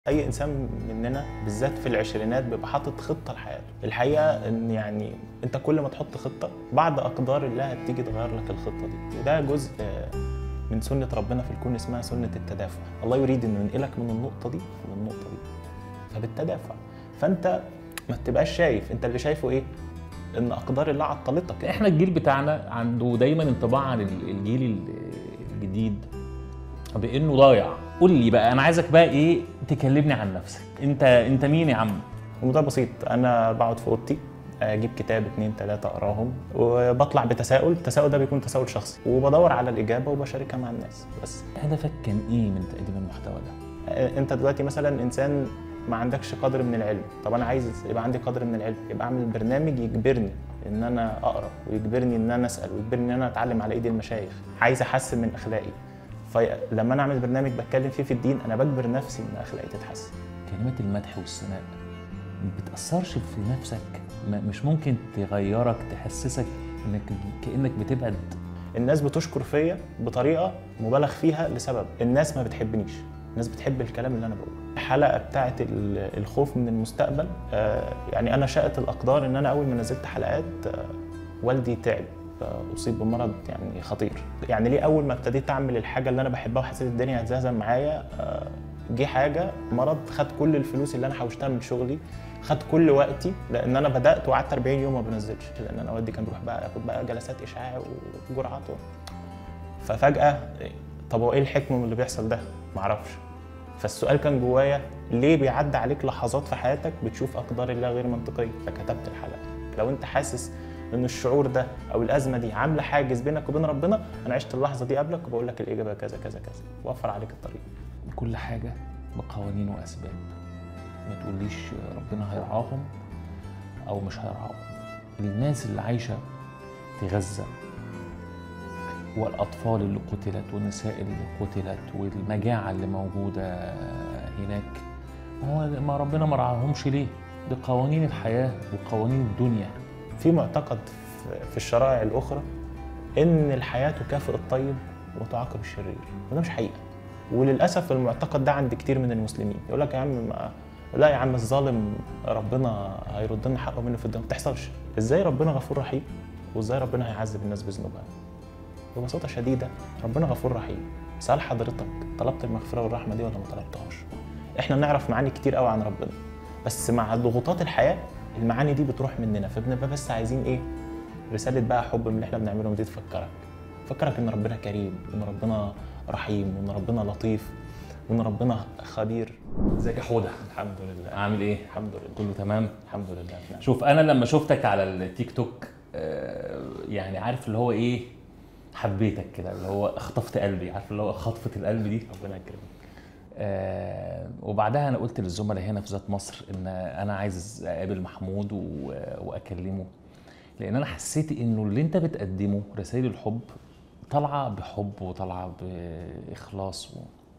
اي انسان مننا بالذات في العشرينات بيبقى حاطط خطه لحياته الحقيقه ان يعني انت كل ما تحط خطه بعد اقدار الله هتيجي تغير لك الخطه دي وده جزء من سنه ربنا في الكون اسمها سنه التدافع الله يريد انه ينقلك من النقطه دي للنقطه دي فبالتدافع فانت ما تبقاش شايف انت اللي شايفه ايه ان اقدار الله عطلتك احنا الجيل بتاعنا عنده دايما انطباع عن الجيل الجديد بانه ضايع قول لي بقى انا عايزك بقى ايه تكلمني عن نفسك انت انت مين يا عم الموضوع بسيط انا بقعد في اوضتي اجيب كتاب اتنين تلاته اقراهم وبطلع بتساؤل التساؤل ده بيكون تساؤل شخصي وبدور على الاجابه وبشاركها مع الناس بس هدفك كان ايه من تقديم المحتوى ده انت دلوقتي مثلا انسان ما عندكش قدر من العلم طب انا عايز يبقى عندي قدر من العلم يبقى اعمل برنامج يجبرني ان انا اقرا ويجبرني ان انا اسال ويجبرني ان انا اتعلم على ايدي المشايخ عايز احسن من اخلاقي فلما انا اعمل برنامج بتكلم فيه في الدين انا بجبر نفسي ان اخلاقي تتحسن كلمات المدح والثناء ما بتاثرش في نفسك مش ممكن تغيرك تحسسك انك كانك بتبعد الناس بتشكر فيا بطريقه مبالغ فيها لسبب الناس ما بتحبنيش الناس بتحب الكلام اللي انا بقوله الحلقه بتاعه الخوف من المستقبل يعني انا شاءت الاقدار ان انا اول ما نزلت حلقات والدي تعب اصيب بمرض يعني خطير يعني ليه اول ما ابتديت اعمل الحاجه اللي انا بحبها وحسيت الدنيا هتزهزم معايا جه حاجه مرض خد كل الفلوس اللي انا حوشتها من شغلي خد كل وقتي لان انا بدات وقعدت 40 يوم ما بنزلش لان انا والدي كان بيروح بقى ياخد بقى جلسات اشعاع وجرعات ففجاه طب هو ايه الحكمه من اللي بيحصل ده؟ معرفش فالسؤال كان جوايا ليه بيعدي عليك لحظات في حياتك بتشوف اقدار الله غير منطقيه فكتبت الحلقه لو انت حاسس ان الشعور ده او الازمه دي عامله حاجز بينك وبين ربنا انا عشت اللحظه دي قبلك وبقول لك الاجابه كذا كذا كذا وفر عليك الطريق كل حاجه بقوانين واسباب ما تقوليش ربنا هيرعاهم او مش هيرعاهم الناس اللي عايشه في غزه والاطفال اللي قتلت والنساء اللي قتلت والمجاعه اللي موجوده هناك هو ما ربنا ما رعاهمش ليه دي قوانين الحياه وقوانين الدنيا في معتقد في الشرائع الاخرى ان الحياه تكافئ الطيب وتعاقب الشرير وده مش حقيقه وللاسف المعتقد ده عند كتير من المسلمين يقول لك يا عم ما لا يا عم الظالم ربنا هيرد لنا حقه منه في الدنيا ما بتحصلش ازاي ربنا غفور رحيم وازاي ربنا هيعذب الناس بذنوبها ببساطه شديده ربنا غفور رحيم سأل حضرتك طلبت المغفره والرحمه دي ولا ما طلبتهاش احنا نعرف معاني كتير قوي عن ربنا بس مع ضغوطات الحياه المعاني دي بتروح مننا فبنبقى بس عايزين ايه رساله بقى حب من اللي احنا بنعمله دي تفكرك تفكرك ان ربنا كريم وان ربنا رحيم وان ربنا لطيف وان ربنا خبير ازيك يا حوده الحمد لله عامل ايه الحمد لله كله تمام الحمد لله نعم. شوف انا لما شفتك على التيك توك يعني عارف اللي هو ايه حبيتك كده اللي هو خطفت قلبي عارف اللي هو خطفه القلب دي ربنا يكرمك آه وبعدها انا قلت للزملاء هنا في ذات مصر ان انا عايز اقابل محمود واكلمه لان انا حسيت انه اللي انت بتقدمه رسائل الحب طالعه بحب وطالعه باخلاص و...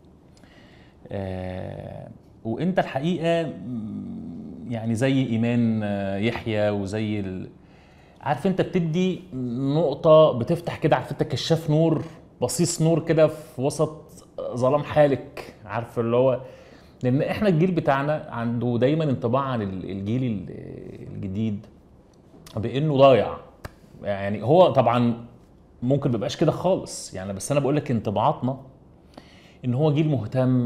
آه وانت الحقيقه يعني زي ايمان يحيى وزي ال... عارف انت بتدي نقطه بتفتح كده عارف انت كشاف نور بصيص نور كده في وسط ظلام حالك عارف اللي هو لان احنا الجيل بتاعنا عنده دايما انطباع عن الجيل الجديد بانه ضايع يعني هو طبعا ممكن ما يبقاش كده خالص يعني بس انا بقول لك انطباعاتنا ان هو جيل مهتم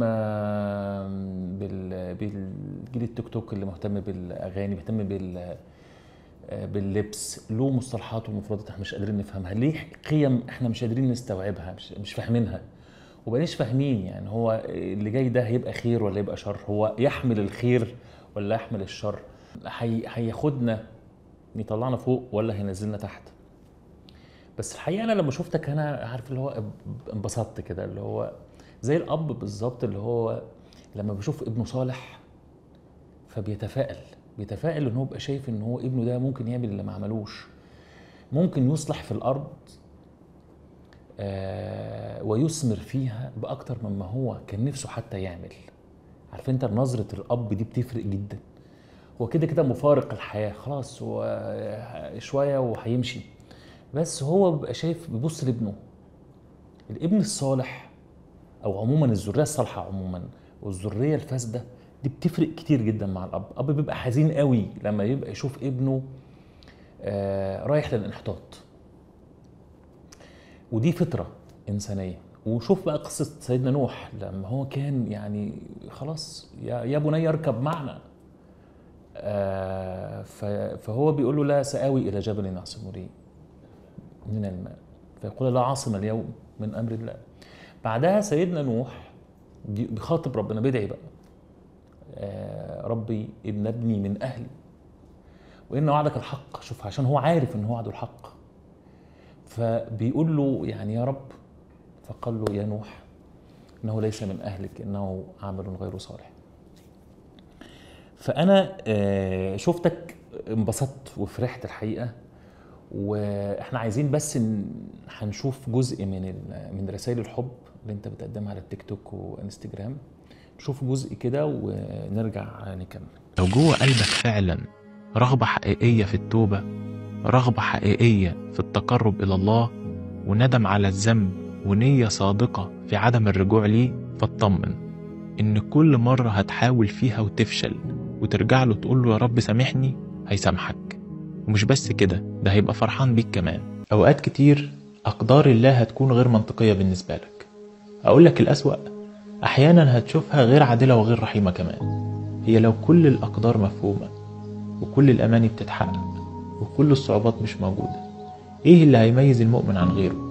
بالجيل التيك توك اللي مهتم بالاغاني مهتم بال باللبس له مصطلحات ومفردات احنا مش قادرين نفهمها ليه قيم احنا مش قادرين نستوعبها مش, مش فاهمينها وبقيناش فاهمين يعني هو اللي جاي ده هيبقى خير ولا يبقى شر هو يحمل الخير ولا يحمل الشر هياخدنا يطلعنا فوق ولا هينزلنا تحت بس الحقيقه انا لما شفتك انا عارف اللي هو انبسطت كده اللي هو زي الاب بالظبط اللي هو لما بيشوف ابنه صالح فبيتفائل بيتفائل ان هو يبقى شايف ان هو ابنه ده ممكن يعمل اللي ما عملوش ممكن يصلح في الارض آه ويثمر فيها باكتر مما هو كان نفسه حتى يعمل عارف انت نظره الاب دي بتفرق جدا هو كده كده مفارق الحياه خلاص هو شويه وهيمشي بس هو بيبقى شايف بيبص لابنه الابن الصالح او عموما الذريه الصالحه عموما والذريه الفاسده دي بتفرق كتير جدا مع الاب اب بيبقى حزين قوي لما يبقى يشوف ابنه آه رايح للانحطاط ودي فطره انسانيه وشوف بقى قصه سيدنا نوح لما هو كان يعني خلاص يا يا بني اركب معنا آه ف- فهو بيقول له لا سآوي إلى جبل يعصمني من الماء فيقول لا عاصم اليوم من أمر الله بعدها سيدنا نوح بي- بيخاطب ربنا بيدعي بقى آه ربي إن ابني من أهلي وإن وعدك الحق شوف عشان هو عارف إن هو وعده الحق فبيقول له يعني يا رب فقال له يا نوح إنه ليس من أهلك إنه عمل غير صالح فانا آه، شفتك انبسطت وفرحت الحقيقه واحنا عايزين بس ن- هنشوف جزء من ال- من رسائل الحب اللي انت بتقدمها على التيك توك وانستجرام نشوف جزء كده ونرجع نكمل لو جوه قلبك فعلا رغبة حقيقية في التوبة رغبة حقيقية في التقرب إلى الله وندم على الذنب ونية صادقة في عدم الرجوع ليه فاطمن إن كل مرة هتحاول فيها وتفشل وترجع له تقول له يا رب سامحني هيسامحك ومش بس كده ده هيبقى فرحان بيك كمان أوقات كتير أقدار الله هتكون غير منطقية بالنسبة لك أقول لك الأسوأ أحيانا هتشوفها غير عادلة وغير رحيمة كمان هي لو كل الأقدار مفهومة وكل الأماني بتتحقق وكل الصعوبات مش موجودة إيه اللي هيميز المؤمن عن غيره؟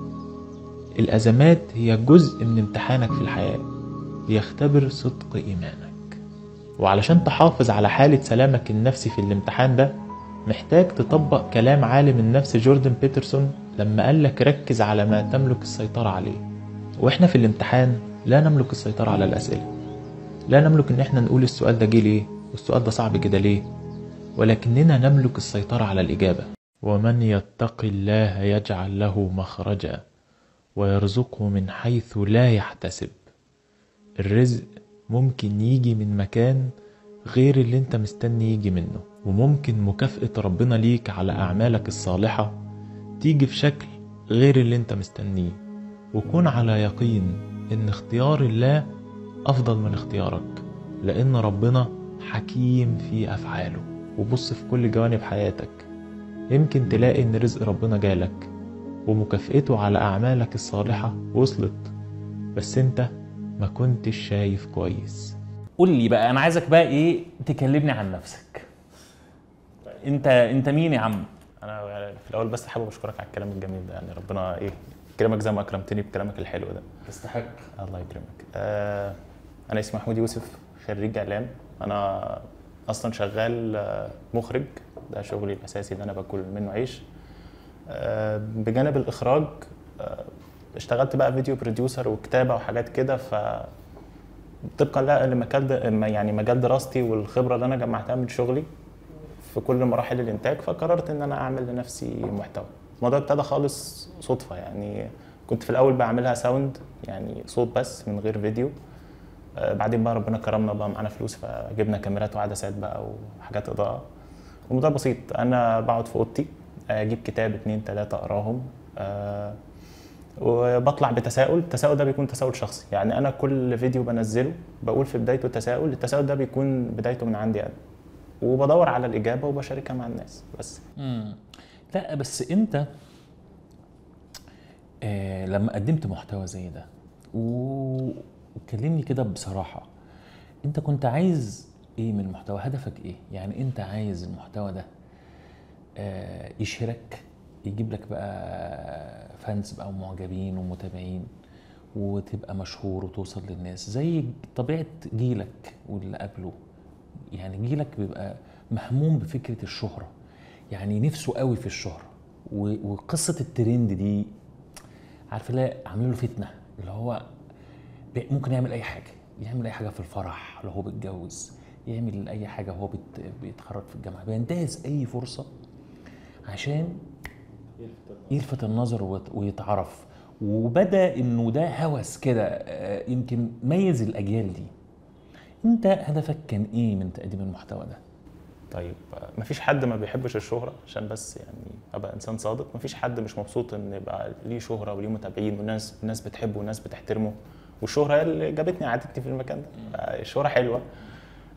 الأزمات هي جزء من امتحانك في الحياة بيختبر صدق إيمانك وعلشان تحافظ على حالة سلامك النفسي في الامتحان ده محتاج تطبق كلام عالم النفس جوردن بيترسون لما قالك ركز على ما تملك السيطرة عليه وإحنا في الامتحان لا نملك السيطرة على الأسئلة لا نملك ان احنا نقول السؤال ده جه ليه والسؤال ده صعب كده ليه ولكننا نملك السيطرة على الإجابة ومن يتق الله يجعل له مخرجا ويرزقه من حيث لا يحتسب الرزق ممكن يجي من مكان غير اللي انت مستني يجي منه وممكن مكافأة ربنا ليك على أعمالك الصالحة تيجي في شكل غير اللي انت مستنيه وكن على يقين ان اختيار الله أفضل من اختيارك لأن ربنا حكيم في أفعاله وبص في كل جوانب حياتك يمكن تلاقي إن رزق ربنا جالك ومكافئته على أعمالك الصالحة وصلت بس أنت ما كنتش شايف كويس قول لي بقى انا عايزك بقى ايه تكلمني عن نفسك انت انت مين يا عم انا يعني في الاول بس حابب اشكرك على الكلام الجميل ده يعني ربنا ايه يكرمك زي ما اكرمتني بكلامك الحلو ده تستحق الله يكرمك آه انا اسمي محمود يوسف خريج اعلام انا اصلا شغال آه، مخرج ده شغلي الاساسي اللي انا باكل منه عيش آه بجانب الاخراج آه اشتغلت بقى فيديو بروديوسر وكتابه وحاجات كده ف طبقا لا- لمجال د- يعني مجال دراستي والخبره اللي انا جمعتها من شغلي في كل مراحل الانتاج فقررت ان انا اعمل لنفسي محتوى الموضوع ابتدى خالص صدفه يعني كنت في الاول بعملها ساوند يعني صوت بس من غير فيديو آه، بعدين بقى ربنا كرمنا بقى معانا فلوس فجبنا كاميرات وعدسات بقى وحاجات اضاءه الموضوع بسيط انا بقعد في اوضتي اجيب كتاب اتنين تلاته اقراهم آه، وبطلع بتساؤل التساؤل ده بيكون تساؤل شخصي يعني انا كل فيديو بنزله بقول في بدايته تساؤل التساؤل ده بيكون بدايته من عندي انا وبدور على الاجابه وبشاركها مع الناس بس مم. لا بس انت آه لما قدمت محتوى زي ده و- وكلمني كده بصراحة انت كنت عايز ايه من المحتوى هدفك ايه يعني انت عايز المحتوى ده آه يشهرك يجيب لك بقى فانز بقى ومعجبين ومتابعين وتبقى مشهور وتوصل للناس زي طبيعة جيلك واللي قبله يعني جيلك بيبقى مهموم بفكرة الشهرة يعني نفسه قوي في الشهرة و- وقصة الترند دي عارف لا عاملين له فتنة اللي هو بي- ممكن يعمل أي حاجة يعمل أي حاجة في الفرح لو هو بيتجوز يعمل أي حاجة وهو بيت- بيتخرج في الجامعة بينتهز أي فرصة عشان يلفت النظر ويت- ويتعرف وبدا انه ده هوس كده آه، يمكن ميز الاجيال دي انت هدفك كان ايه من تقديم المحتوى ده طيب آه، مفيش حد ما بيحبش الشهرة عشان بس يعني ابقى انسان صادق مفيش حد مش مبسوط ان يبقى ليه شهرة وليه متابعين والناس الناس بتحبه والناس بتحترمه والشهرة هي اللي جابتني قعدتني في المكان ده آه، الشهرة حلوة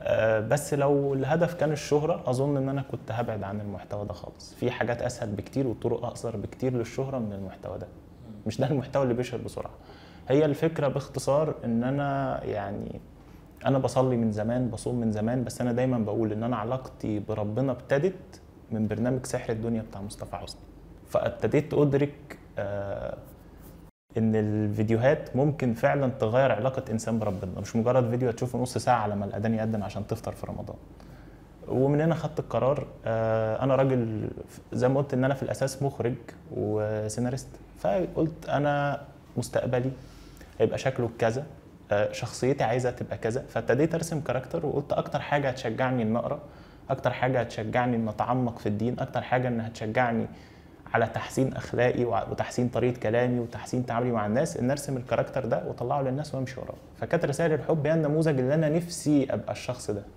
آه، بس لو الهدف كان الشهرة أظن إن أنا كنت هبعد عن المحتوى ده خالص في حاجات أسهل بكتير وطرق أقصر بكتير للشهرة من المحتوى ده مش ده المحتوى اللي بيشهر بسرعة هي الفكرة باختصار إن أنا يعني أنا بصلي من زمان بصوم من زمان بس أنا دايما بقول إن أنا علاقتي بربنا ابتدت من برنامج سحر الدنيا بتاع مصطفى حسني فابتديت أدرك آه ان الفيديوهات ممكن فعلا تغير علاقه انسان بربنا مش مجرد فيديو تشوفه نص ساعه لما الاذان يأذن عشان تفطر في رمضان ومن هنا خدت القرار آه، انا راجل زي ما قلت ان انا في الاساس مخرج وسيناريست فقلت انا مستقبلي هيبقى شكله كذا آه، شخصيتي عايزه تبقى كذا فابتديت ارسم كاركتر وقلت اكتر حاجه هتشجعني ان اقرا اكتر حاجه هتشجعني ان اتعمق في الدين اكتر حاجه ان هتشجعني على تحسين اخلاقي وع- وتحسين طريقه كلامي وتحسين تعاملي مع الناس ان ارسم الكاركتر ده واطلعه للناس وامشي وراه فكانت رسائل الحب هي النموذج اللي انا نفسي ابقى الشخص ده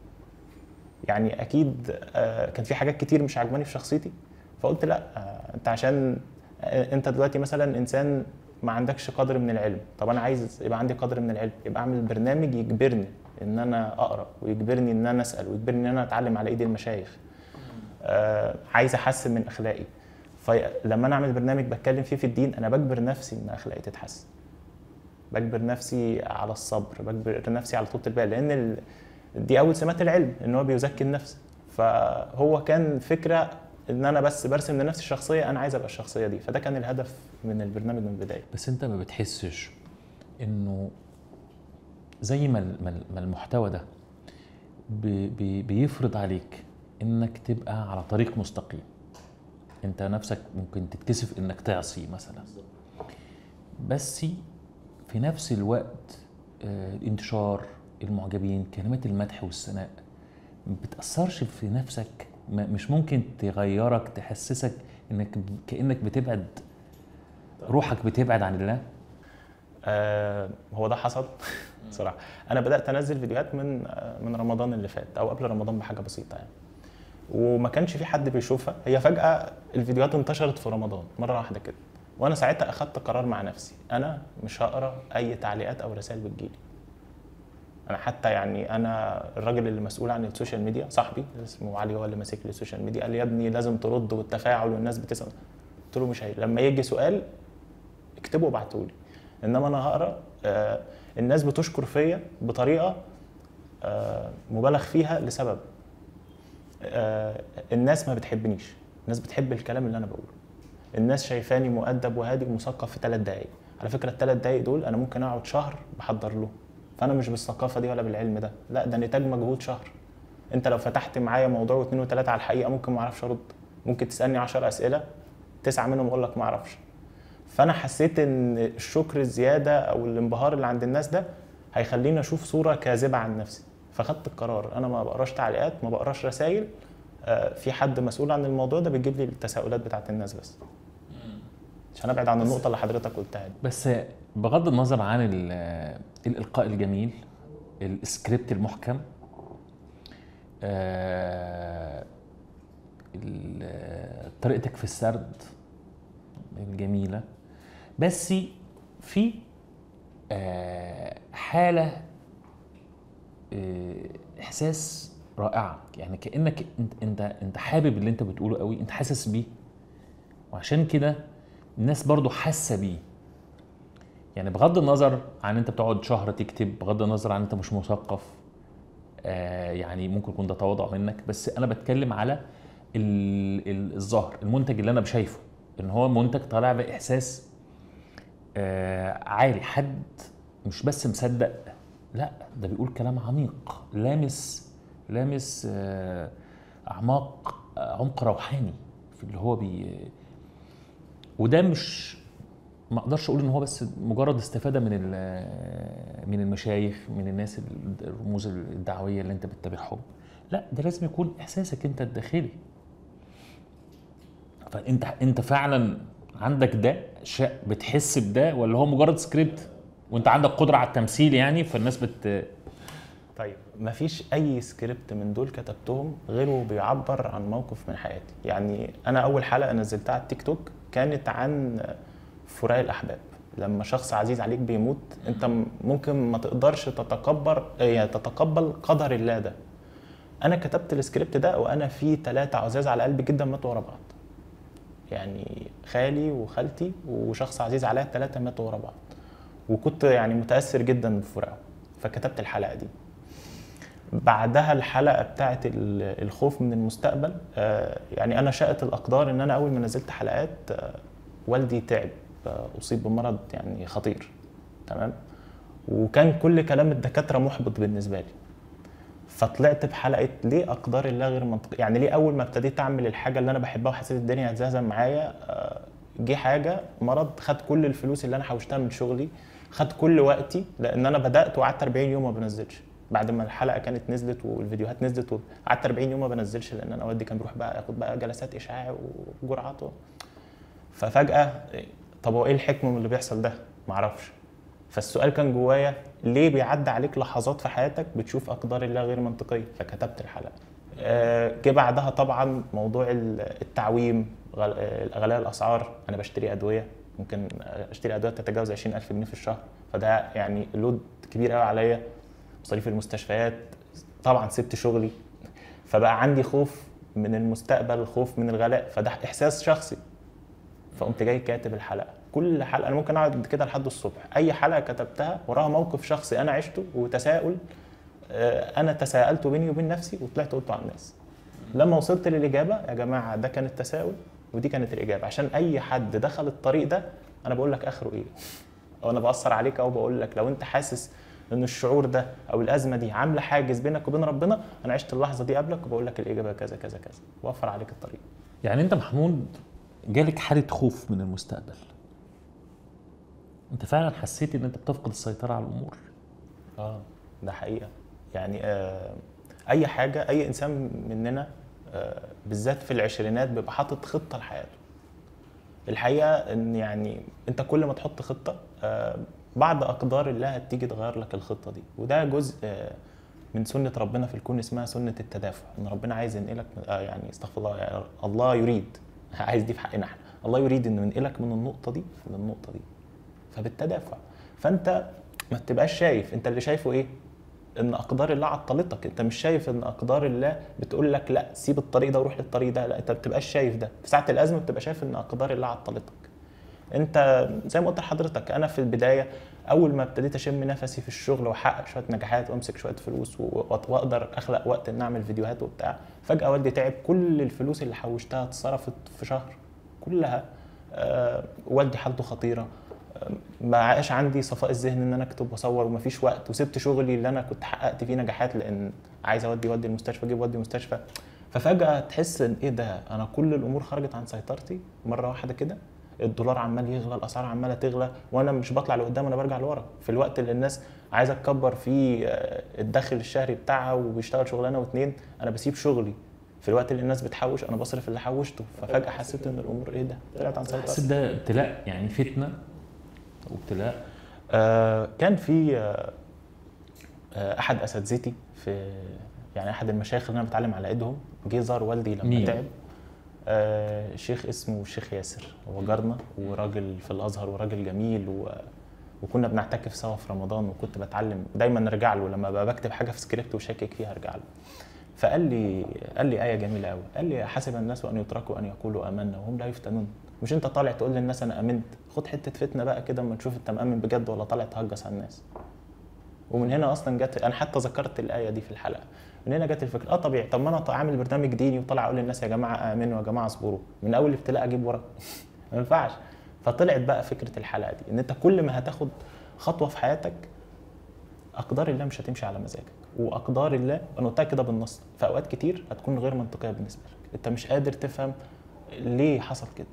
يعني اكيد آه، كان في حاجات كتير مش عاجباني في شخصيتي فقلت لا آه، انت عشان آه، انت دلوقتي مثلا انسان ما عندكش قدر من العلم طب انا عايز يبقى عندي قدر من العلم يبقى اعمل برنامج يجبرني ان انا اقرا ويجبرني ان انا اسال ويجبرني ان انا اتعلم على ايد المشايخ آه، عايز احسن من اخلاقي فلما انا اعمل برنامج بتكلم فيه في الدين انا بجبر نفسي ان اخلاقي تتحسن بجبر نفسي على الصبر بجبر نفسي على طولة البال لان ال... دي اول سمات العلم ان هو بيزكي النفس فهو كان فكره ان انا بس برسم لنفسي شخصيه انا عايز ابقى الشخصيه دي فده كان الهدف من البرنامج من البدايه بس انت ما بتحسش انه زي ما ال- ما ال- ما المحتوى ده بي بي بيفرض عليك انك تبقى على طريق مستقيم انت نفسك ممكن تتكسف انك تعصي مثلا بس في نفس الوقت آه، الانتشار المعجبين كلمات المدح والثناء ما بتأثرش في نفسك ما- مش ممكن تغيرك تحسسك انك ب- كأنك بتبعد روحك بتبعد عن الله آه هو ده حصل صراحه انا بدات انزل فيديوهات من آه من رمضان اللي فات او قبل رمضان بحاجه بسيطه يعني وما كانش في حد بيشوفها هي فجاه الفيديوهات انتشرت في رمضان مره واحده كده وانا ساعتها اخدت قرار مع نفسي انا مش هقرا اي تعليقات او رسائل بتجيلي انا حتى يعني انا الراجل اللي مسؤول عن السوشيال ميديا صاحبي اسمه علي هو اللي ماسك لي السوشيال ميديا قال لي يا ابني لازم ترد والتفاعل والناس بتسال قلت له مش هي لما يجي سؤال اكتبه وابعته لي انما انا هقرا آه الناس بتشكر فيا بطريقه آه مبالغ فيها لسبب آه الناس ما بتحبنيش الناس بتحب الكلام اللي انا بقوله الناس شايفاني مؤدب وهادي ومثقف في ثلاث دقايق على فكره الثلاث دقايق دول انا ممكن اقعد شهر بحضر له فانا مش بالثقافه دي ولا بالعلم ده لا ده نتاج مجهود شهر انت لو فتحت معايا موضوع واثنين وثلاثه على الحقيقه ممكن ما اعرفش ارد ممكن تسالني 10 اسئله تسعه منهم اقول لك ما اعرفش فانا حسيت ان الشكر الزياده او الانبهار اللي عند الناس ده هيخليني اشوف صوره كاذبه عن نفسي فخدت القرار انا ما بقراش تعليقات ما بقراش رسائل آه، في حد مسؤول عن الموضوع ده بيجيب لي التساؤلات بتاعت الناس بس عشان ابعد عن النقطه اللي حضرتك قلتها دي بس بغض النظر عن ال- الإلقاء الجميل السكريبت المحكم آه، ال- طريقتك في السرد الجميلة بس في آه، حالة آه، إحساس رائعة يعني كأنك انت انت انت حابب اللي انت بتقوله قوي انت حاسس بيه وعشان كده الناس برضو حاسة بيه يعني بغض النظر عن انت بتقعد شهر تكتب بغض النظر عن انت مش مثقف آه يعني ممكن يكون ده تواضع منك بس انا بتكلم على ال- ال- الظاهر المنتج اللي انا شايفه ان هو منتج طالع باحساس آه عالي حد مش بس مصدق لا ده بيقول كلام عميق لامس لامس آه اعماق آه، عمق روحاني في اللي هو بي وده مش ما اقدرش اقول ان هو بس مجرد استفاده من ال- من المشايخ من الناس ال- الرموز الدعويه اللي انت بتتابعهم لا ده لازم يكون احساسك انت الداخلي فانت انت فعلا عندك ده شيء بتحس بده ولا هو مجرد سكريبت وانت عندك قدره على التمثيل يعني فالناس بت طيب مفيش اي سكريبت من دول كتبتهم غيره بيعبر عن موقف من حياتي يعني انا اول حلقه نزلتها على التيك توك كانت عن فراق الاحباب لما شخص عزيز عليك بيموت انت م- ممكن ما تقدرش تتكبر يعني تتقبل قدر الله ده انا كتبت السكريبت ده وانا في ثلاثة عزاز على قلبي جدا ماتوا ورا بعض يعني خالي وخالتي وشخص عزيز عليا الثلاثة ماتوا ورا بعض وكنت يعني متأثر جدا بفراقهم فكتبت الحلقة دي بعدها الحلقة بتاعت ال- الخوف من المستقبل آه، يعني أنا شاءت الأقدار إن أنا أول ما نزلت حلقات آه، والدي تعب آه، أصيب بمرض يعني خطير تمام وكان كل كلام الدكاترة محبط بالنسبة لي فطلعت بحلقة ليه أقدار الله غير منطقية يعني ليه أول ما ابتديت أعمل الحاجة اللي أنا بحبها وحسيت الدنيا هتزهزم معايا آه، جه حاجة مرض خد كل الفلوس اللي أنا حوشتها من شغلي خد كل وقتي لأن أنا بدأت وقعدت 40 يوم ما بنزلش بعد ما الحلقه كانت نزلت والفيديوهات نزلت قعدت 40 يوم ما بنزلش لان انا والدي كان بيروح بقى ياخد بقى جلسات اشعاع وجرعات و... ففجاه طب هو ايه الحكمه من اللي بيحصل ده؟ معرفش فالسؤال كان جوايا ليه بيعدي عليك لحظات في حياتك بتشوف اقدار الله غير منطقيه فكتبت الحلقه آه، جه بعدها طبعا موضوع ال- التعويم غل- آه، غلاء الاسعار انا بشتري ادويه ممكن اشتري ادويه تتجاوز 20000 جنيه في الشهر فده يعني لود كبير قوي عليا مصاريف المستشفيات طبعا سبت شغلي فبقى عندي خوف من المستقبل خوف من الغلاء فده احساس شخصي فقمت جاي كاتب الحلقه كل حلقه انا ممكن اقعد كده لحد الصبح اي حلقه كتبتها وراها موقف شخصي انا عشته وتساؤل آه، انا تساءلته بيني وبين نفسي وطلعت قلته على الناس لما وصلت للاجابه يا جماعه ده كان التساؤل ودي كانت الاجابه عشان اي حد دخل الطريق ده انا بقول لك اخره ايه او انا باثر عليك او بقول لك لو انت حاسس ان الشعور ده او الازمه دي عامله حاجز بينك وبين ربنا انا عشت اللحظه دي قبلك وبقول لك الاجابه كذا كذا كذا واوفر عليك الطريق يعني انت محمود جالك حاله خوف من المستقبل انت فعلا حسيت ان انت بتفقد السيطره على الامور اه ده حقيقه يعني آه اي حاجه اي انسان مننا آه بالذات في العشرينات بيبقى حاطط خطه لحياته الحقيقه ان يعني انت كل ما تحط خطه آه بعد اقدار الله هتيجي تغير لك الخطه دي وده جزء آه من سنه ربنا في الكون اسمها سنه التدافع ان ربنا عايز ينقلك آه يعني استغفر الله يعني الله يريد عايز دي في حقنا احنا الله يريد انه ينقلك من النقطه دي للنقطه دي فبالتدافع فانت ما تبقاش شايف انت اللي شايفه ايه ان اقدار الله عطلتك انت مش شايف ان اقدار الله بتقول لك لا سيب الطريق ده وروح للطريق ده لا انت ما بتبقاش شايف ده في ساعه الازمه بتبقى شايف ان اقدار الله عطلتك انت زي ما قلت لحضرتك انا في البدايه اول ما ابتديت اشم نفسي في الشغل واحقق شويه نجاحات وامسك شويه فلوس و- واقدر اخلق وقت ان اعمل فيديوهات وبتاع فجاه والدي تعب كل الفلوس اللي حوشتها اتصرفت في شهر كلها آه والدي حالته خطيره آه، ما بقاش عندي صفاء الذهن ان انا اكتب واصور ومفيش وقت وسبت شغلي اللي انا كنت حققت فيه نجاحات لان عايز اودي والدي المستشفى اجيب والدي المستشفى ففجاه تحس ان ايه ده انا كل الامور خرجت عن سيطرتي مره واحده كده الدولار عمال يغلى الاسعار عماله تغلى وانا مش بطلع لقدام انا برجع لورا في الوقت اللي الناس عايزه تكبر فيه آه، الدخل الشهري بتاعها وبيشتغل شغلانه واتنين انا بسيب شغلي في الوقت اللي الناس بتحوش انا بصرف اللي حوشته ففجاه حسيت ان الامور ايه ده طلعت عن حسيت سيطرتي ده ابتلاء يعني فتنه وابتلاء آه كان في آه آه احد اساتذتي في يعني احد المشايخ اللي انا بتعلم على ايدهم جه زار والدي لما مين؟ تعب آه شيخ اسمه الشيخ ياسر هو جارنا وراجل في الازهر وراجل جميل و وكنا بنعتكف سوا في رمضان وكنت بتعلم دايما ارجع له لما ببقى بكتب حاجه في سكريبت وشاكك فيها ارجع له فقال لي قال لي ايه جميله قوي قال لي حسب الناس ان يتركوا ان يقولوا امنا وهم لا يفتنون مش انت طالع تقول للناس انا امنت خد حته فتنه بقى كده اما تشوف انت مامن بجد ولا طالع تهجس على الناس ومن هنا اصلا جت انا حتى ذكرت الايه دي في الحلقه من هنا جت الفكره اه طبيعي طب ما انا عامل برنامج ديني وطالع اقول للناس يا جماعه امنوا يا جماعه اصبروا من اول ابتلاء اجيب ورا ما ينفعش فطلعت بقى فكره الحلقه دي ان انت كل ما هتاخد خطوه في حياتك اقدار الله مش هتمشي على مزاجك واقدار الله انا قلتها كده بالنص في اوقات كتير هتكون غير منطقيه بالنسبه لك انت مش قادر تفهم ليه حصل كده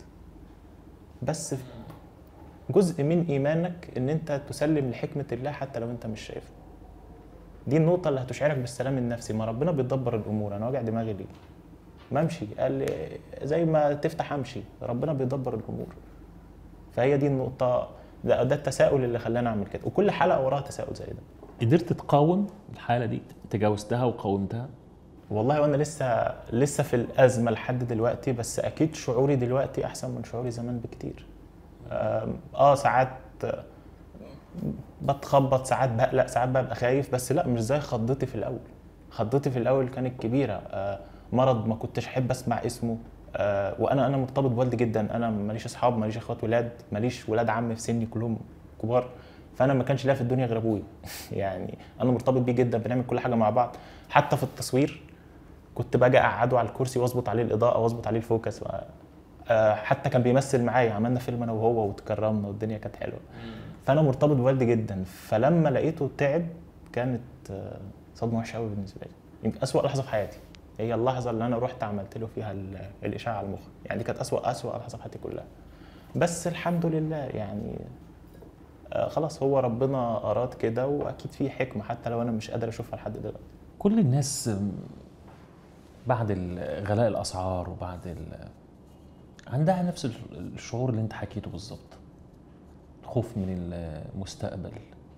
بس جزء من ايمانك ان انت تسلم لحكمه الله حتى لو انت مش شايفه دي النقطه اللي هتشعرك بالسلام النفسي ما ربنا بيدبر الامور انا واجع دماغي ليه ما امشي قال لي زي ما تفتح امشي ربنا بيدبر الامور فهي دي النقطه ده, ده التساؤل اللي خلاني اعمل كده وكل حلقه وراها تساؤل زي ده قدرت تقاوم الحاله دي تجاوزتها وقاومتها والله وانا لسه لسه في الازمه لحد دلوقتي بس اكيد شعوري دلوقتي احسن من شعوري زمان بكتير آم، اه ساعات آه، بتخبط ساعات بقلق ساعات ببقى خايف بس لا مش زي خضتي في الاول خضتي في الاول كانت كبيره آه، مرض ما كنتش احب اسمع اسمه آه، وانا انا مرتبط بوالدي جدا انا ماليش اصحاب ماليش اخوات ولاد ماليش ولاد عم في سني كلهم كبار فانا ما كانش ليا في الدنيا غير ابويا يعني انا مرتبط بيه جدا بنعمل كل حاجه مع بعض حتى في التصوير كنت باجي اقعده على الكرسي واظبط عليه الاضاءه واظبط عليه الفوكس آه، حتى كان بيمثل معايا عملنا فيلم انا وهو وتكرمنا والدنيا كانت حلوه فانا مرتبط بوالدي جدا فلما لقيته تعب كانت آه، صدمه وحشه قوي بالنسبه لي يمكن اسوأ لحظه في حياتي هي اللحظه اللي انا رحت عملت له فيها ال- الاشعه على المخ يعني دي كانت اسوأ اسوأ لحظه في حياتي كلها بس الحمد لله يعني آه، خلاص هو ربنا اراد كده واكيد في حكمه حتى لو انا مش قادر اشوفها لحد دلوقتي كل الناس م، بعد ال- غلاء الاسعار وبعد ال... عندها نفس ال- الشعور اللي انت حكيته بالظبط خوف من المستقبل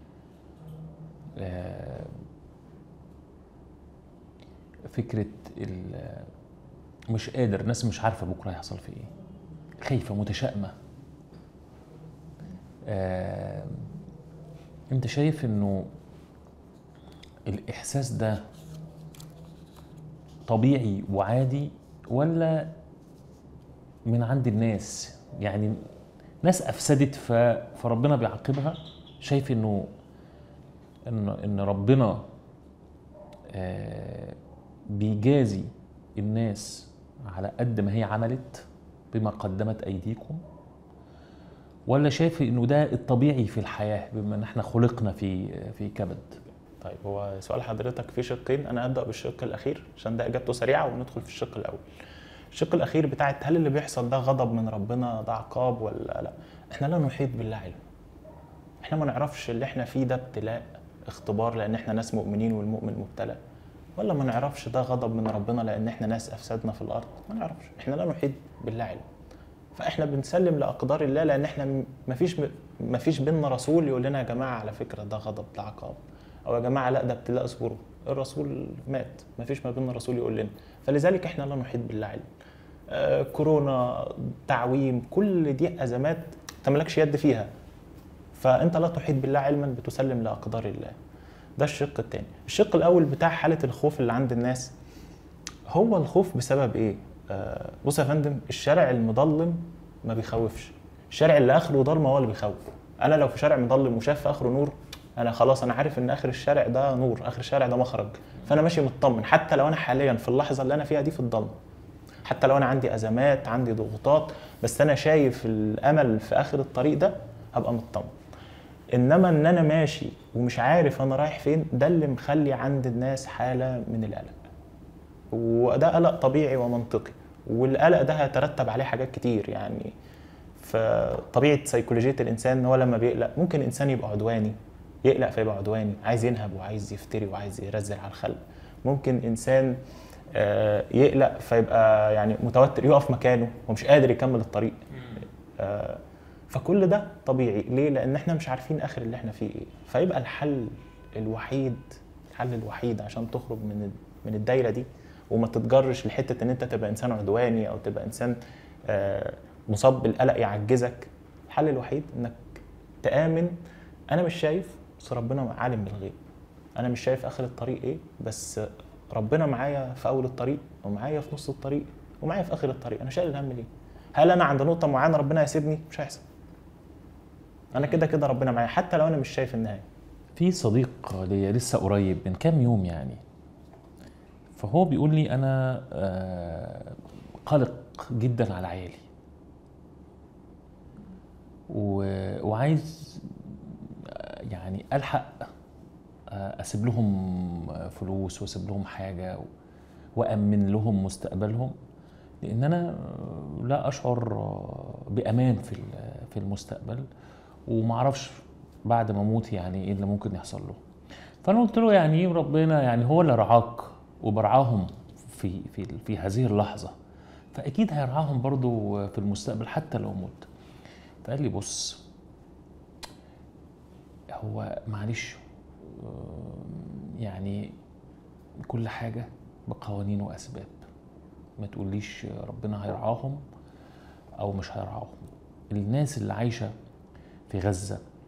آه، فكرة ال- مش قادر ناس مش عارفة بكرة هيحصل في ايه خايفة متشائمة آه، انت شايف انه الاحساس ده طبيعي وعادي ولا من عند الناس يعني ناس افسدت ف... فربنا بيعاقبها شايف انه ان ان ربنا آه، بيجازي الناس على قد ما هي عملت بما قدمت ايديكم ولا شايف انه ده الطبيعي في الحياه بما ان احنا خلقنا في في كبد طيب هو سؤال حضرتك فيه شقين انا ابدا بالشق الاخير عشان ده اجابته سريعه وندخل في الشق الاول الشق الاخير بتاعت هل اللي بيحصل ده غضب من ربنا ده عقاب ولا لا احنا لا نحيط بالله علم احنا ما نعرفش اللي احنا فيه ده ابتلاء اختبار لان احنا ناس مؤمنين والمؤمن مبتلى ولا ما نعرفش ده غضب من ربنا لان احنا ناس افسدنا في الارض ما نعرفش احنا لا نحيط بالله علم فاحنا بنسلم لاقدار الله لان احنا م- مفيش مفيش بينا رسول يقول لنا يا جماعه على فكره ده غضب ده عقاب او يا جماعه لا ده ابتلاء اصبروا الرسول مات مفيش ما بيننا رسول يقول لنا فلذلك احنا لا نحيط بالله علم آه كورونا تعويم كل دي ازمات انت مالكش يد فيها فانت لا تحيط بالله علما بتسلم لاقدار الله ده الشق الثاني الشق الاول بتاع حاله الخوف اللي عند الناس هو الخوف بسبب ايه آه بص يا فندم الشارع المظلم ما بيخوفش الشارع اللي اخره ضلمه هو اللي بيخوف انا لو في شارع مظلم وشاف في اخره نور انا خلاص انا عارف ان اخر الشارع ده نور اخر الشارع ده مخرج فانا ماشي مطمن حتى لو انا حاليا في اللحظه اللي انا فيها دي في الضلمه حتى لو انا عندي ازمات عندي ضغوطات بس انا شايف الامل في اخر الطريق ده هبقى مطمن انما ان انا ماشي ومش عارف انا رايح فين ده اللي مخلي عند الناس حاله من القلق وده قلق طبيعي ومنطقي والقلق ده هيترتب عليه حاجات كتير يعني فطبيعه سيكولوجيه الانسان ان هو لما بيقلق ممكن انسان يبقى عدواني يقلق فيبقى عدواني عايز ينهب وعايز يفتري وعايز يرزل على الخلق ممكن انسان آه، يقلق فيبقى يعني متوتر يقف مكانه ومش قادر يكمل الطريق آه، فكل ده طبيعي ليه لان احنا مش عارفين اخر اللي احنا فيه ايه فيبقى الحل الوحيد الحل الوحيد عشان تخرج من من الدايره دي وما تتجرش لحته ان انت تبقى انسان عدواني او تبقى انسان آه، مصاب بالقلق يعجزك الحل الوحيد انك تامن انا مش شايف بس ربنا عالم بالغيب انا مش شايف اخر الطريق ايه بس ربنا معايا في اول الطريق ومعايا في نص الطريق ومعايا في اخر الطريق انا شايل الهم ليه هل انا عند نقطه معينه ربنا يسيبني مش هيحصل انا كده كده ربنا معايا حتى لو انا مش شايف النهايه في صديق ليا لسه قريب من كام يوم يعني فهو بيقول لي انا آه، قلق جدا على عيالي و- وعايز آه، يعني الحق آه، اسيب لهم فلوس واسيب لهم حاجه و- وامن لهم مستقبلهم لان انا لا اشعر بامان في ال- في المستقبل ومعرفش بعد ما اموت يعني ايه اللي ممكن يحصل له فانا قلت له يعني ايه ربنا يعني هو اللي رعاك وبرعاهم في في في هذه اللحظه فاكيد هيرعاهم برضو في المستقبل حتى لو مت فقال لي بص هو معلش آم، يعني كل حاجه بقوانين واسباب ما تقوليش ربنا هيرعاهم او مش هيرعاهم الناس اللي عايشه في غزه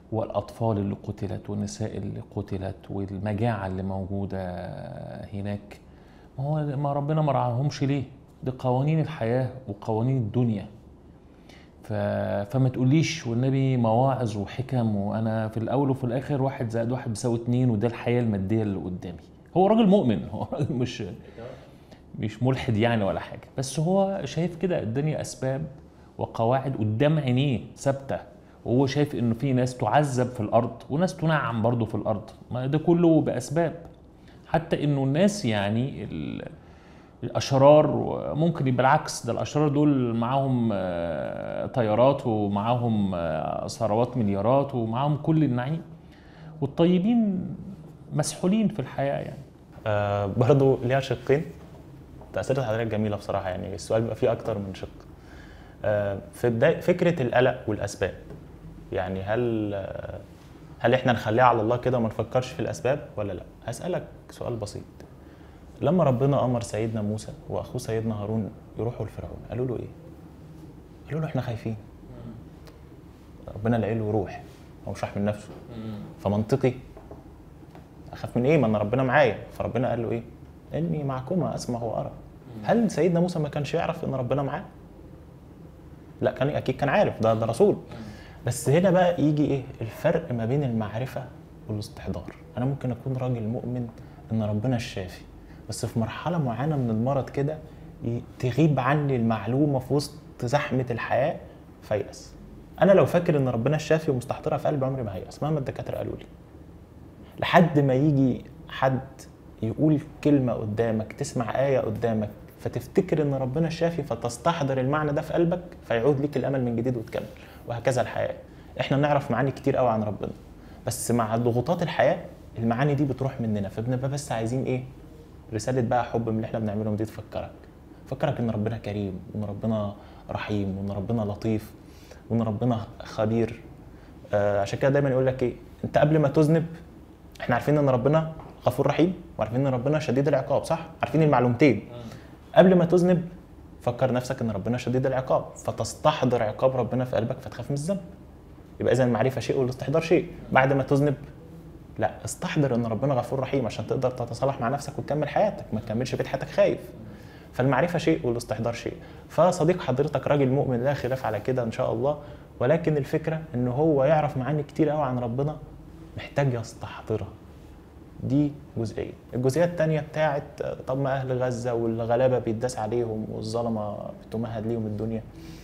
والاطفال اللي قتلت والنساء اللي قتلت والمجاعه اللي موجوده هناك ما هو ما ربنا ما رعاهمش ليه دي قوانين الحياه وقوانين الدنيا ف... فما تقوليش والنبي مواعظ وحكم وانا في الاول وفي الاخر واحد زائد واحد بيساوي اتنين وده الحياه الماديه اللي قدامي هو راجل مؤمن هو راجل مش مش ملحد يعني ولا حاجه بس هو شايف كده الدنيا اسباب وقواعد قدام عينيه ثابته وهو شايف انه في ناس تعذب في الارض وناس تنعم برضه في الارض ما ده كله باسباب حتى انه الناس يعني ال... الاشرار ممكن يبقى العكس ده الاشرار دول معاهم آه، طيارات ومعاهم آه، ثروات مليارات ومعاهم كل النعيم والطيبين مسحولين في الحياه يعني آه برضو ليها شقين تأثيرات حضرتك جميلة بصراحة يعني السؤال بيبقى فيه أكتر من شق آه في بداية فكرة القلق والأسباب يعني هل آه هل احنا نخليها على الله كده وما نفكرش في الأسباب ولا لا؟ هسألك سؤال بسيط لما ربنا أمر سيدنا موسى وأخوه سيدنا هارون يروحوا لفرعون قالوا له إيه؟ قالوا له احنا خايفين ربنا اللي قال له روح هو مش راح من نفسه فمنطقي اخاف من ايه ما انا ربنا معايا فربنا قال له ايه اني معكما اسمع وارى هل سيدنا موسى ما كانش يعرف ان ربنا معاه لا كان اكيد كان عارف ده ده رسول بس هنا بقى يجي ايه الفرق ما بين المعرفه والاستحضار انا ممكن اكون راجل مؤمن ان ربنا الشافي بس في مرحله معينه من المرض كده ي- تغيب عني المعلومه في وسط زحمه الحياه فيأس انا لو فاكر ان ربنا الشافي ومستحضرها في قلبي عمري ما هيأس مهما الدكاتره قالوا لي لحد ما يجي حد يقول كلمة قدامك تسمع آية قدامك فتفتكر ان ربنا الشافي فتستحضر المعنى ده في قلبك فيعود ليك الامل من جديد وتكمل وهكذا الحياة احنا نعرف معاني كتير قوي عن ربنا بس مع ضغوطات الحياة المعاني دي بتروح مننا فبنبقى بس عايزين ايه رسالة بقى حب من اللي احنا بنعملهم دي تفكرك فكرك ان ربنا كريم وان ربنا رحيم وان ربنا لطيف وان ربنا خبير آه عشان كده دايما يقول لك ايه انت قبل ما تذنب احنا عارفين ان ربنا غفور رحيم وعارفين ان ربنا شديد العقاب صح عارفين المعلومتين قبل ما تذنب فكر نفسك ان ربنا شديد العقاب فتستحضر عقاب ربنا في قلبك فتخاف من الذنب يبقى اذا المعرفه شيء والاستحضار شيء بعد ما تذنب لا استحضر ان ربنا غفور رحيم عشان تقدر تتصالح مع نفسك وتكمل حياتك ما تكملش بيت حياتك خايف فالمعرفه شيء والاستحضار شيء فصديق حضرتك راجل مؤمن لا خلاف على كده ان شاء الله ولكن الفكره ان هو يعرف معاني كتير قوي عن ربنا محتاج يستحضرها دي جزئيه الجزئيه الثانيه بتاعت طب ما اهل غزه والغلابه بيتداس عليهم والظلمه بتمهد ليهم الدنيا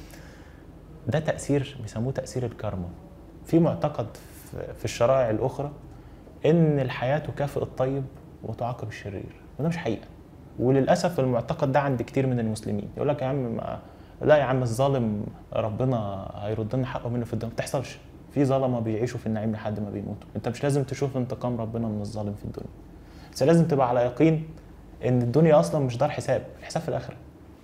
ده تاثير بيسموه تاثير الكارما في معتقد في- في الشرائع الاخرى ان الحياه تكافئ الطيب وتعاقب الشرير وده مش حقيقه وللاسف المعتقد ده عند كتير من المسلمين يقول لك يا عم ما لا يا عم الظالم ربنا هيرد لنا حقه منه في الدنيا ما بتحصلش في ظلمه بيعيشوا في النعيم لحد ما بيموتوا انت مش لازم تشوف انتقام ربنا من الظالم في الدنيا بس لازم تبقى على يقين ان الدنيا اصلا مش دار حساب الحساب في الاخره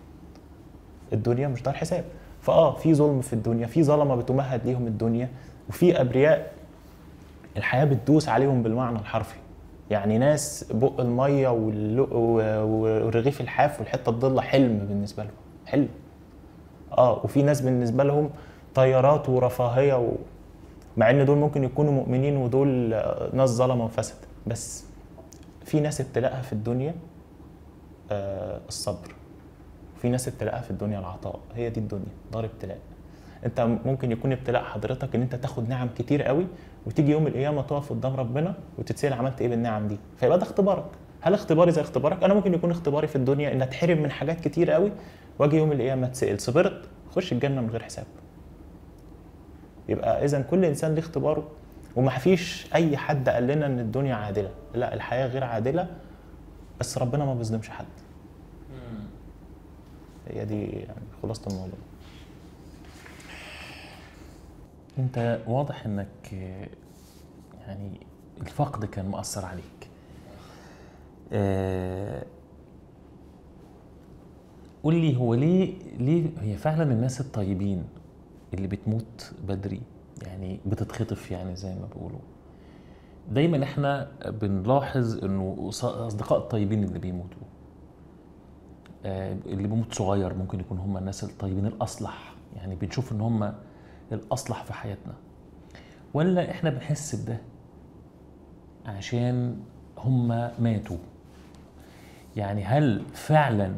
الدنيا مش دار حساب فاه في ظلم في الدنيا في ظلمه بتمهد ليهم الدنيا وفي ابرياء الحياه بتدوس عليهم بالمعنى الحرفي يعني ناس بق الميه واللق- و- ورغيف الحاف والحته الضله حلم بالنسبه لهم حلم اه وفي ناس بالنسبه لهم طيارات ورفاهيه و... مع ان دول ممكن يكونوا مؤمنين ودول آه، ناس ظلمه وفسد بس في ناس ابتلاءها في الدنيا آه الصبر في ناس ابتلاءها في الدنيا العطاء هي دي الدنيا دار ابتلاء انت ممكن يكون ابتلاء حضرتك ان انت تاخد نعم كتير قوي وتيجي يوم القيامه تقف قدام ربنا وتتسال عملت ايه بالنعم دي فيبقى ده اختبارك هل اختباري زي اختبارك انا ممكن يكون اختباري في الدنيا ان اتحرم من حاجات كتير قوي واجي يوم القيامه اتسال صبرت خش الجنه من غير حساب يبقى اذا كل انسان ليه اختباره وما فيش اي حد قال لنا ان الدنيا عادله لا الحياه غير عادله بس ربنا ما بيظلمش حد هي دي يعني خلاصه الموضوع انت واضح انك آه، يعني الفقد كان مؤثر عليك آه، قول لي هو ليه ليه هي فعلا الناس الطيبين اللي بتموت بدري يعني بتتخطف يعني زي ما بيقولوا دايما احنا بنلاحظ انه ص- اصدقاء الطيبين اللي بيموتوا آه، اللي بيموت صغير ممكن يكون هم الناس الطيبين الاصلح يعني بنشوف ان هم الاصلح في حياتنا ولا احنا بنحس بده عشان هم ماتوا يعني هل فعلا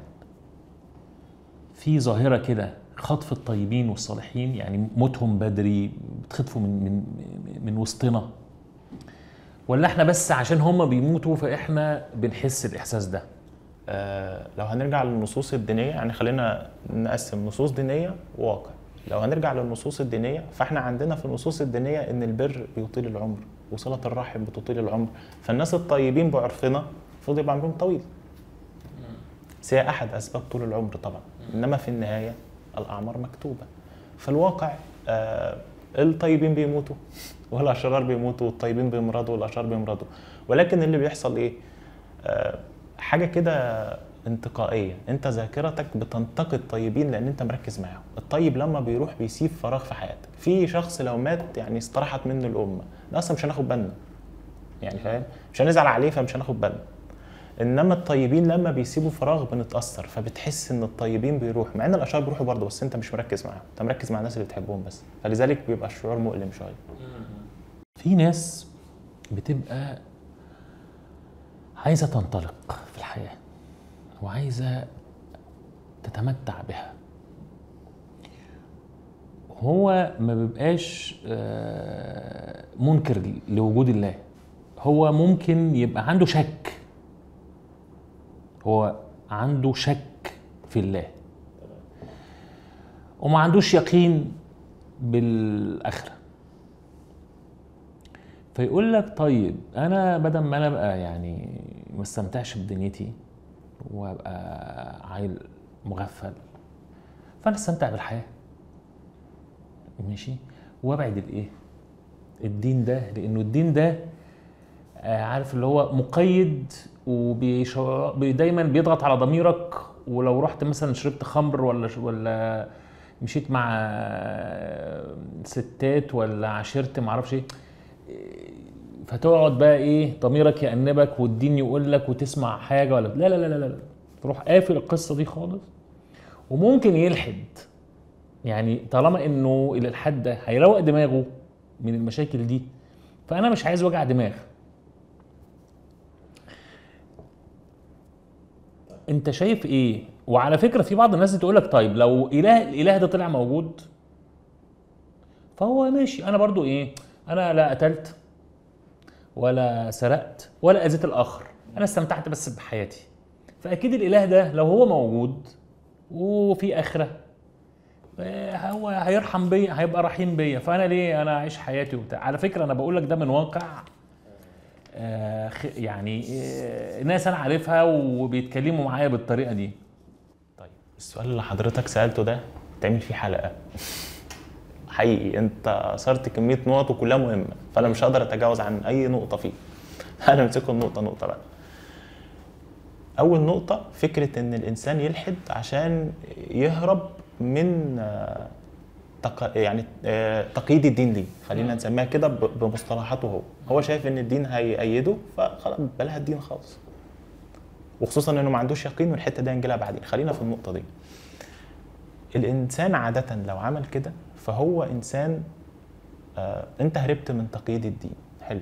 في ظاهره كده خطف الطيبين والصالحين يعني موتهم بدري بتخطفوا من من من وسطنا ولا احنا بس عشان هم بيموتوا فاحنا بنحس الاحساس ده آه، لو هنرجع للنصوص الدينيه يعني خلينا نقسم نصوص دينيه وواقع لو هنرجع للنصوص الدينيه فاحنا عندنا في النصوص الدينيه ان البر بيطيل العمر وصله الرحم بتطيل العمر فالناس الطيبين بعرفنا المفروض يبقى عمرهم طويل بس هي احد اسباب طول العمر طبعا انما في النهايه الاعمار مكتوبه في الواقع آه الطيبين بيموتوا والاشرار بيموتوا والطيبين بيمرضوا والاشرار بيمرضوا ولكن اللي بيحصل ايه آه حاجه كده انتقائيه انت ذاكرتك بتنتقي الطيبين لان انت مركز معاهم الطيب لما بيروح بيسيب فراغ في حياتك في شخص لو مات يعني استراحت منه الامه ده اصلا مش هناخد بالنا يعني فاهم مش هنزعل عليه فمش هناخد بالنا انما الطيبين لما بيسيبوا فراغ بنتاثر فبتحس ان الطيبين بيروحوا مع ان الاشرار بيروحوا برضه بس انت مش مركز معاهم انت مركز مع الناس اللي بتحبهم بس فلذلك بيبقى الشعور مؤلم شويه في ناس بتبقى عايزه تنطلق في الحياه وعايزه تتمتع بها هو ما بيبقاش آه، منكر لوجود الله هو ممكن يبقى عنده شك هو عنده شك في الله وما عندوش يقين بالاخره فيقول لك طيب انا بدل ما انا ابقى يعني ما استمتعش بدنيتي وابقى عيل مغفل فانا استمتع بالحياه ماشي وابعد الايه الدين ده لانه الدين ده آه، عارف اللي هو مقيد ودايما بيضغط على ضميرك ولو رحت مثلا شربت خمر ولا ولا مشيت مع آه، ستات ولا عشرت معرفش ايه فتقعد بقى ايه ضميرك يأنبك والدين يقول لك وتسمع حاجه ولا لا لا لا لا لا تروح قافل القصه دي خالص وممكن يلحد يعني طالما انه الالحاد ده هيروق دماغه من المشاكل دي فانا مش عايز وجع دماغ انت شايف ايه وعلى فكره في بعض الناس تقول لك طيب لو اله الاله ده طلع موجود فهو ماشي انا برضو ايه انا لا قتلت ولا سرقت ولا اذيت الاخر انا استمتعت بس بحياتي فاكيد الاله ده لو هو موجود وفي اخره آه، هو هيرحم بيا هيبقى رحيم بيا فانا ليه انا اعيش حياتي وبتاع على فكره انا بقول لك ده من واقع آه، خ- يعني آه، ناس انا عارفها وبيتكلموا معايا بالطريقه دي طيب السؤال اللي حضرتك سالته ده تعمل فيه حلقه حقيقي انت اثرت كميه نقط وكلها مهمه فانا مش هقدر اتجاوز عن اي نقطه فيه انا امسكهم نقطه نقطه بقى اول نقطه فكره ان الانسان يلحد عشان يهرب من آه، تق... يعني آه، تقييد الدين ليه خلينا نسميها كده ب- بمصطلحاته هو هو شايف ان الدين هيأيده فخلاص بلاها الدين خالص وخصوصا انه ما عندوش يقين والحته دي هنجيلها بعدين خلينا في النقطه دي الانسان عاده لو عمل كده فهو انسان آه انت هربت من تقييد الدين حلو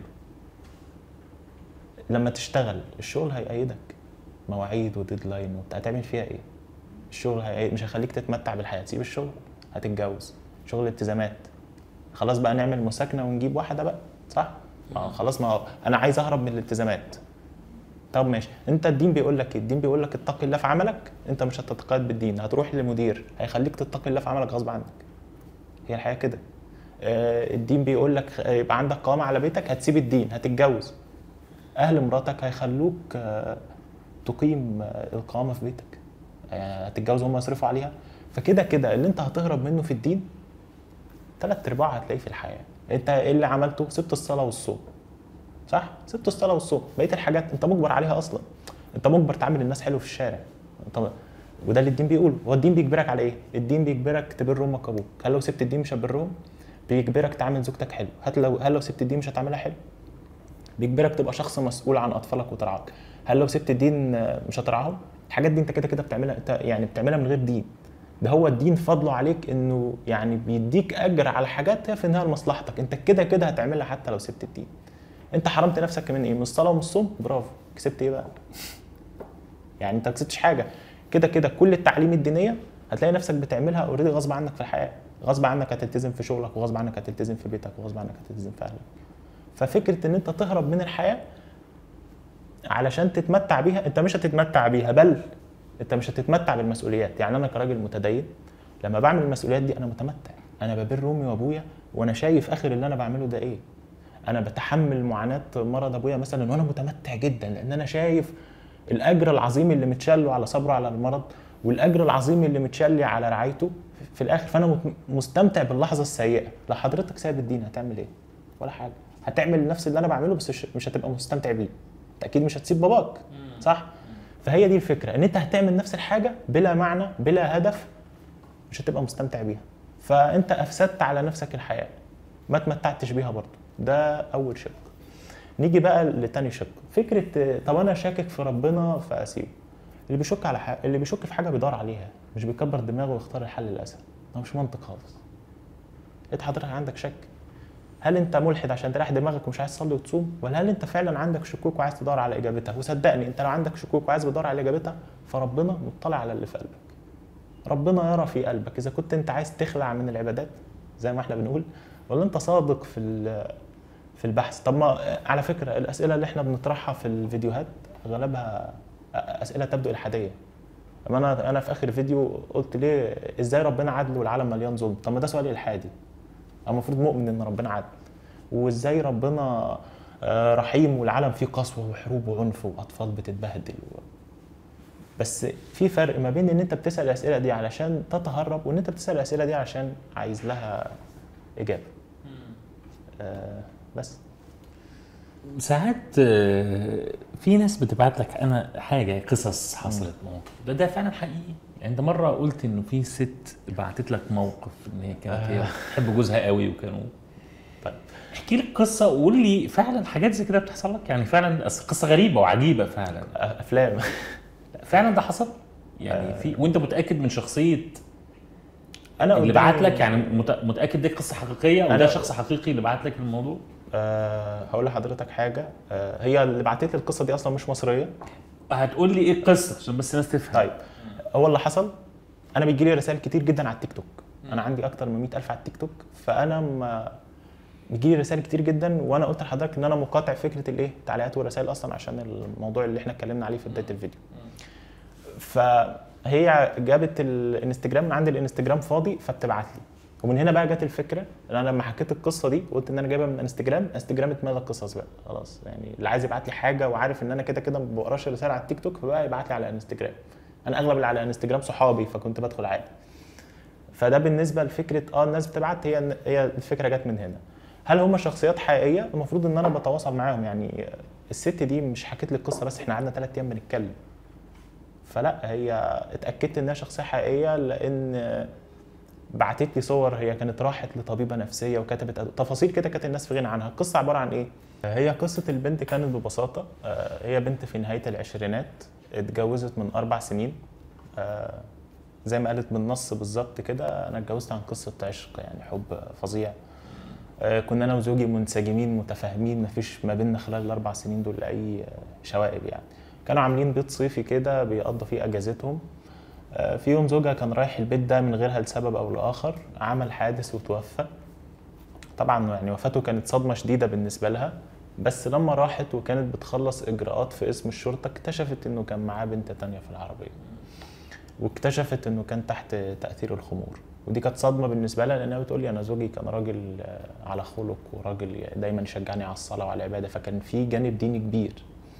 لما تشتغل الشغل هيأيدك مواعيد وديدلاين وبتاع هتعمل فيها ايه الشغل هي... مش هيخليك تتمتع بالحياه تسيب الشغل هتتجوز شغل التزامات خلاص بقى نعمل مساكنه ونجيب واحده بقى صح ما هو خلاص ما هو انا عايز اهرب من الالتزامات طب ماشي انت الدين بيقول لك ايه الدين بيقول لك اتقي الله في عملك انت مش هتتقيد بالدين هتروح لمدير هيخليك تتقي الله في عملك غصب عنك هي الحياه كده آه، الدين بيقول لك آه، يبقى عندك قوامه على بيتك هتسيب الدين هتتجوز اهل مراتك هيخلوك آه، تقيم آه، القوامه في بيتك آه، هتتجوز وهم يصرفوا عليها فكده كده اللي انت هتهرب منه في الدين ثلاث ارباع هتلاقيه في الحياه انت ايه اللي عملته سبت الصلاه والصوم صح سبت الصلاه والصوم بقيه الحاجات انت مجبر عليها اصلا انت مجبر تعامل الناس حلو في الشارع انت وده اللي الدين بيقوله هو الدين بيجبرك على ايه الدين بيجبرك تبر امك وابوك هل لو سبت الدين مش هتبرهم بيجبرك تعامل زوجتك حلو هل لو هل لو سبت الدين مش هتعملها حلو بيجبرك تبقى شخص مسؤول عن اطفالك وترعاك هل لو سبت الدين آه، مش هترعاهم الحاجات دي انت كده كده بتعملها انت يعني بتعملها من غير دين ده هو الدين فضله عليك انه يعني بيديك اجر على حاجات هي في النهايه لمصلحتك انت كده كده هتعملها حتى لو سبت الدين انت حرمت نفسك من ايه من الصلاه ومن الصوم برافو كسبت ايه بقى يعني انت ما كسبتش حاجه كده كده كل التعليم الدينيه هتلاقي نفسك بتعملها اوريدي غصب عنك في الحياه غصب عنك هتلتزم في شغلك وغصب عنك هتلتزم في بيتك وغصب عنك هتلتزم في اهلك ففكره ان انت تهرب من الحياه علشان تتمتع بيها انت مش هتتمتع بيها بل انت مش هتتمتع بالمسؤوليات يعني انا كراجل متدين لما بعمل المسؤوليات دي انا متمتع انا ببر امي وابويا وانا شايف اخر اللي انا بعمله ده ايه انا بتحمل معاناه مرض ابويا مثلا وانا متمتع جدا لان انا شايف الاجر العظيم اللي متشال له على صبره على المرض والاجر العظيم اللي متشال لي على رعايته في الاخر فانا مت- مستمتع باللحظه السيئه لو حضرتك سايب الدين هتعمل ايه ولا حاجه هتعمل نفس اللي انا بعمله بس مش- مش هتبقى مستمتع بيه انت اكيد مش هتسيب باباك صح فهي دي الفكره ان انت هتعمل نفس الحاجه بلا معنى بلا هدف مش هتبقى مستمتع بيها فانت افسدت على نفسك الحياه ما تمتعتش بيها برضه ده اول شق نيجي بقى لتاني شق فكره آه، طب انا شاكك في ربنا فاسيبه اللي بيشك على حاجه اللي بيشك في حاجه بيدور عليها مش بيكبر دماغه ويختار الحل الاسهل ده مش منطق خالص انت حضرتك عندك شك هل انت ملحد عشان تريح دماغك ومش عايز تصلي وتصوم ولا هل انت فعلا عندك شكوك وعايز تدور على اجابتها وصدقني انت لو عندك شكوك وعايز تدور على اجابتها فربنا مطلع على اللي في قلبك ربنا يرى في قلبك اذا كنت انت عايز تخلع من العبادات زي ما احنا بنقول ولا انت صادق في ال- في البحث طب ما على فكره الاسئله اللي احنا بنطرحها في الفيديوهات اغلبها اسئله تبدو الحاديه اما انا انا في اخر فيديو قلت ليه ازاي ربنا عدل والعالم مليان ظلم طب ما ده سؤال الحادي انا المفروض مؤمن ان ربنا عدل وازاي ربنا آه، رحيم والعالم فيه قسوه وحروب وعنف واطفال بتتبهدل و... بس في فرق ما بين ان انت بتسال الاسئله دي علشان تتهرب وان انت بتسال الاسئله دي علشان عايز لها اجابه آه بس ساعات آه، في ناس بتبعت لك انا حاجه قصص حصلت مواقف ده ده فعلا حقيقي يعني انت مره قلت انه في ست بعتت لك موقف ان هي كانت هي بتحب جوزها قوي وكانوا طيب. احكي لي القصه وقول لي فعلا حاجات زي كده بتحصل لك يعني فعلا أصل قصه غريبه وعجيبه فعلا آه، افلام فعلا ده حصل يعني في وانت متاكد من شخصيه انا اللي قدامي- بعت لك يعني مت- متاكد دي قصه حقيقيه وده أنا- شخص حقيقي اللي بعت لك الموضوع أه هقول لحضرتك حاجه أه هي اللي بعتت لي القصه دي اصلا مش مصريه هتقول لي ايه القصه عشان بس الناس تفهم طيب هو اللي حصل انا بيجي لي رسائل كتير جدا على التيك توك انا عندي اكتر من 100000 على التيك توك فانا ما بيجي لي رسائل كتير جدا وانا قلت لحضرتك ان انا مقاطع فكره الايه التعليقات والرسائل اصلا عشان الموضوع اللي احنا اتكلمنا عليه في بدايه الفيديو فهي جابت الانستجرام من عندي الانستجرام فاضي فبتبعت لي ومن هنا بقى جت الفكره ان انا لما حكيت القصه دي قلت ان انا جايبها من انستجرام انستجرام اتملى القصص بقى خلاص يعني اللي عايز يبعت لي حاجه وعارف ان انا كده كده ما بقراش رسائل على التيك توك فبقى يبعت لي على انستجرام انا اغلب اللي على انستجرام صحابي فكنت بدخل عادي فده بالنسبه لفكره اه الناس بتبعت هي هي الفكره جت من هنا هل هم شخصيات حقيقيه المفروض ان انا بتواصل معاهم يعني الست دي مش حكيت لي القصه بس احنا قعدنا ثلاث ايام بنتكلم فلا هي اتاكدت انها شخصيه حقيقيه لان بعتت لي صور هي كانت راحت لطبيبه نفسيه وكتبت تفاصيل كده كانت الناس في غنى عنها القصه عباره عن ايه هي قصه البنت كانت ببساطه آه، هي بنت في نهايه العشرينات اتجوزت من اربع سنين آه، زي ما قالت بالنص بالظبط كده انا اتجوزت عن قصه عشق يعني حب فظيع آه، كنا انا وزوجي منسجمين متفاهمين مفيش ما بيننا خلال الاربع سنين دول اي آه، شوائب يعني كانوا عاملين بيت صيفي كده بيقضوا فيه اجازتهم آه، في يوم زوجها كان رايح البيت ده من غيرها لسبب او لاخر عمل حادث وتوفى طبعا يعني وفاته كانت صدمه شديده بالنسبه لها بس لما راحت وكانت بتخلص اجراءات في اسم الشرطه اكتشفت انه كان معاه بنت تانية في العربيه واكتشفت انه كان تحت تاثير الخمور ودي كانت صدمه بالنسبه لها لانها بتقول لي انا زوجي كان راجل آه، على خلق وراجل دايما يشجعني على الصلاه وعلى العباده فكان في جانب ديني كبير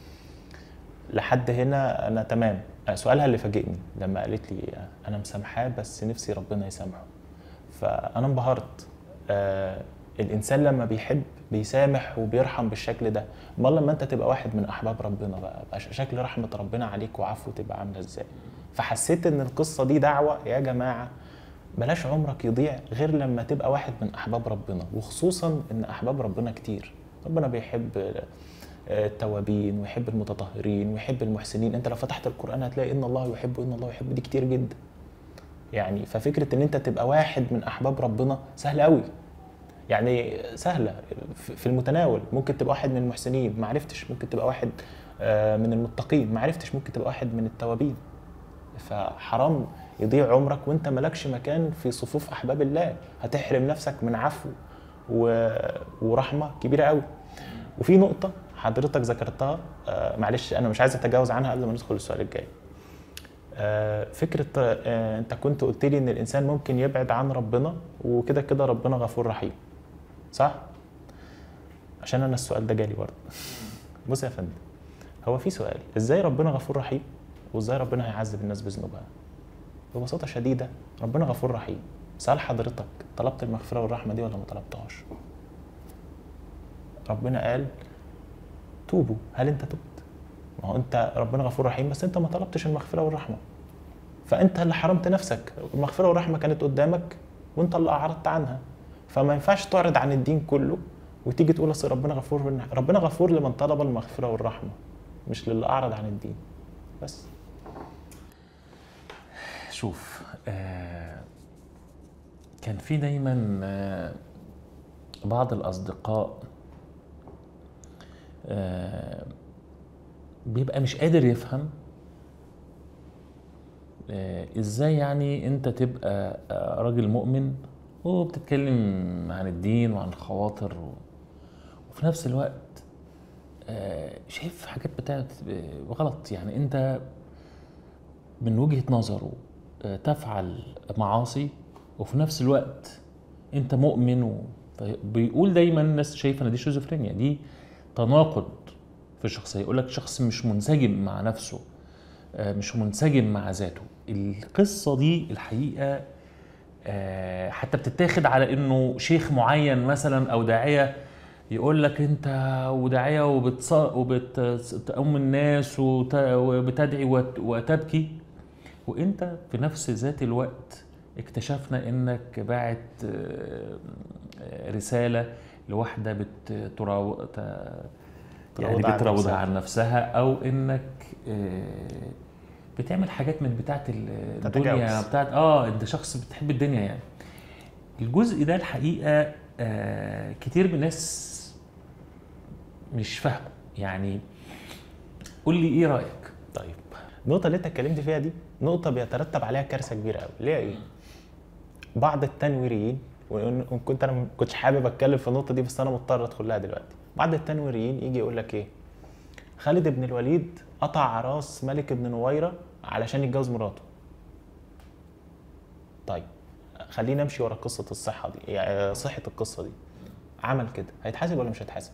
لحد هنا انا تمام آه، سؤالها اللي فاجئني لما قالت لي آه، انا مسامحاه بس نفسي ربنا يسامحه فانا انبهرت آه الانسان لما بيحب بيسامح وبيرحم بالشكل ده امال لما انت تبقى واحد من احباب ربنا بقى بقى شكل رحمه ربنا عليك وعفو تبقى عامله ازاي فحسيت ان القصه دي دعوه يا جماعه بلاش عمرك يضيع غير لما تبقى واحد من احباب ربنا وخصوصا ان احباب ربنا كتير ربنا بيحب آه، التوابين ويحب المتطهرين ويحب المحسنين انت لو فتحت القران هتلاقي ان الله يحب وان الله يحب دي كتير جدا يعني ففكره ان انت تبقى واحد من احباب ربنا سهل قوي يعني سهله في في المتناول ممكن تبقى واحد من المحسنين ما عرفتش ممكن تبقى واحد آه، من المتقين ما عرفتش ممكن تبقى واحد من التوابين فحرام يضيع عمرك وانت مالكش مكان في صفوف احباب الله هتحرم نفسك من عفو و... ورحمه كبيره قوي وفي نقطه حضرتك ذكرتها آه، معلش انا مش عايز اتجاوز عنها قبل ما ندخل السؤال الجاي آه، فكره آه، انت كنت قلت لي ان الانسان ممكن يبعد عن ربنا وكده كده ربنا غفور رحيم صح عشان انا السؤال ده جالي برضه بص يا فندم هو في سؤال ازاي ربنا غفور رحيم وازاي ربنا هيعذب الناس بذنوبها ببساطه شديده ربنا غفور رحيم سأل حضرتك طلبت المغفره والرحمه دي ولا ما طلبتهاش ربنا قال توبوا هل انت تبت ما هو انت ربنا غفور رحيم بس انت ما طلبتش المغفره والرحمه فانت اللي حرمت نفسك المغفره والرحمه كانت قدامك وانت اللي اعرضت عنها فما ينفعش تعرض عن الدين كله وتيجي تقول اصل ربنا غفور ربنا غفور لمن طلب المغفره والرحمه مش للي اعرض عن الدين بس شوف آه كان في دايما آه بعض الأصدقاء آه بيبقى مش قادر يفهم آه ازاي يعني انت تبقى آه راجل مؤمن وبتتكلم عن الدين وعن الخواطر و... وفي نفس الوقت آه شايف حاجات بتاعت غلط يعني انت من وجهة نظره آه، تفعل معاصي وفي نفس الوقت انت مؤمن و... بيقول دايما الناس شايفه ان دي شيزوفرينيا دي تناقض في الشخصيه يقول لك شخص مش منسجم مع نفسه آه، مش منسجم مع ذاته القصه دي الحقيقه آه، حتى بتتاخد على انه شيخ معين مثلا او داعيه يقول لك انت وداعيه وبتص... وبتقوم الناس وت... وبتدعي وت... وتبكي وانت في نفس ذات الوقت اكتشفنا انك باعت آه، آه، رساله لواحده بتراو... ت- يعني تراود عن بتراود نفسها. عن نفسها او انك آه، بتعمل حاجات من بتاعت ال- الدنيا تتجاوز. بتاعت اه انت شخص بتحب الدنيا يعني الجزء ده الحقيقه آه، كتير من الناس مش فاهمه يعني قول لي ايه رايك طيب النقطة اللي انت اتكلمت فيها دي نقطة بيترتب عليها كارثة كبيرة قوي، ليه ايه؟ بعض التنويريين وان وإن كنت انا ما كنتش حابب اتكلم في النقطة دي بس انا مضطر ادخل لها دلوقتي، بعض التنويريين يجي يقول لك ايه؟ خالد بن الوليد قطع راس ملك بن نويرة علشان يتجوز مراته. طيب خلينا نمشي ورا قصة الصحة دي، يعني صحة القصة دي. عمل كده، هيتحاسب ولا مش هيتحاسب؟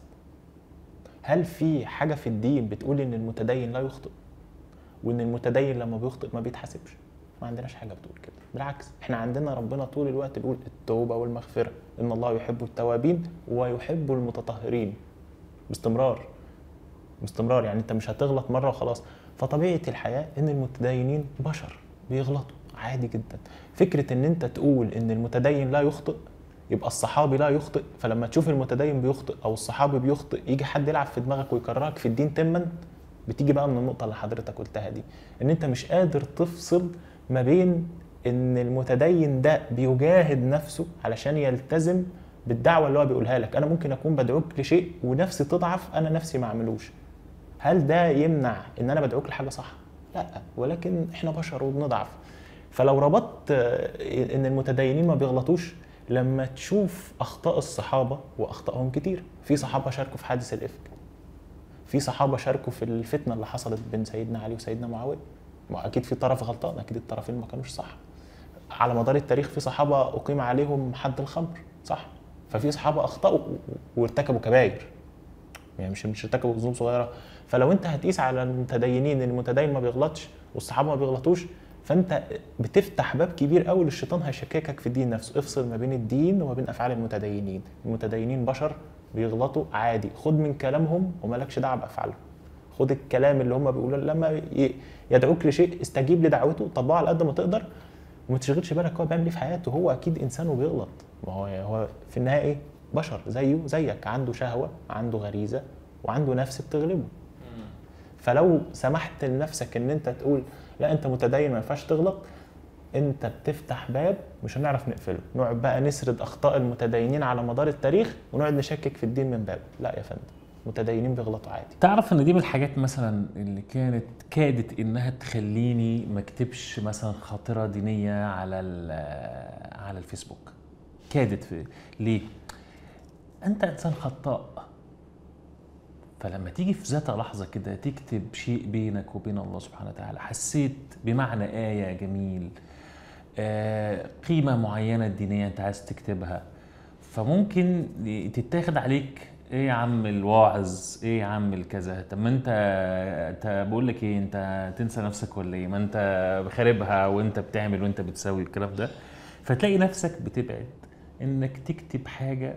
هل في حاجة في الدين بتقول ان المتدين لا يخطئ؟ وان المتدين لما بيخطئ ما بيتحاسبش ما عندناش حاجه بتقول كده بالعكس احنا عندنا ربنا طول الوقت بيقول التوبه والمغفره ان الله يحب التوابين ويحب المتطهرين باستمرار باستمرار يعني انت مش هتغلط مره وخلاص فطبيعه الحياه ان المتدينين بشر بيغلطوا عادي جدا فكره ان انت تقول ان المتدين لا يخطئ يبقى الصحابي لا يخطئ فلما تشوف المتدين بيخطئ او الصحابي بيخطئ يجي حد يلعب في دماغك ويكرهك في الدين تما بتيجي بقى من النقطة اللي حضرتك قلتها دي ان انت مش قادر تفصل ما بين ان المتدين ده بيجاهد نفسه علشان يلتزم بالدعوة اللي هو بيقولها لك انا ممكن اكون بدعوك لشيء ونفسي تضعف انا نفسي ما اعملوش هل ده يمنع ان انا بدعوك لحاجة صح لا ولكن احنا بشر وبنضعف فلو ربطت آه، ان المتدينين ما بيغلطوش لما تشوف اخطاء الصحابة واخطائهم كتير في صحابة شاركوا في حادث الافك في صحابه شاركوا في الفتنه اللي حصلت بين سيدنا علي وسيدنا معاويه ما هو اكيد في طرف غلطان اكيد الطرفين ما كانوش صح على مدار التاريخ في صحابه اقيم عليهم حد الخمر صح ففي صحابه اخطاوا وارتكبوا كبائر يعني مش مش ارتكبوا ذنوب صغيره فلو انت هتقيس على المتدينين ان المتدين ما بيغلطش والصحابه ما بيغلطوش فانت بتفتح باب كبير قوي للشيطان هيشككك في الدين نفسه افصل ما بين الدين وما بين افعال المتدينين المتدينين بشر بيغلطوا عادي خد من كلامهم ومالكش دعوه بافعالهم خد الكلام اللي هم بيقولوه لما ي- يدعوك لشيء استجيب لدعوته طبقه على قد ما تقدر وما تشغلش بالك هو بيعمل ايه في حياته هو اكيد انسان وبيغلط ما هو هو في النهايه ايه بشر زيه زيك عنده شهوه عنده غريزه وعنده نفس بتغلبه فلو سمحت لنفسك ان انت تقول لا انت متدين ما ينفعش تغلط انت بتفتح باب مش هنعرف نقفله نقعد بقى نسرد اخطاء المتدينين على مدار التاريخ ونقعد نشكك في الدين من باب لا يا فندم متدينين بيغلطوا عادي تعرف ان دي من الحاجات مثلا اللي كانت كادت انها تخليني ما اكتبش مثلا خاطره دينيه على ال- على الفيسبوك كادت في ليه انت انسان خطاء فلما تيجي في ذات لحظه كده تكتب شيء بينك وبين الله سبحانه وتعالى حسيت بمعنى ايه جميل آه، قيمه معينه دينيه انت عايز تكتبها فممكن تتاخد عليك ايه يا عم الواعظ ايه يا عم الكذا طب ما انت انت بقول لك ايه انت تنسى نفسك ولا ايه ما انت خاربها وانت بتعمل وانت بتسوي الكلام ده فتلاقي نفسك بتبعد انك تكتب حاجه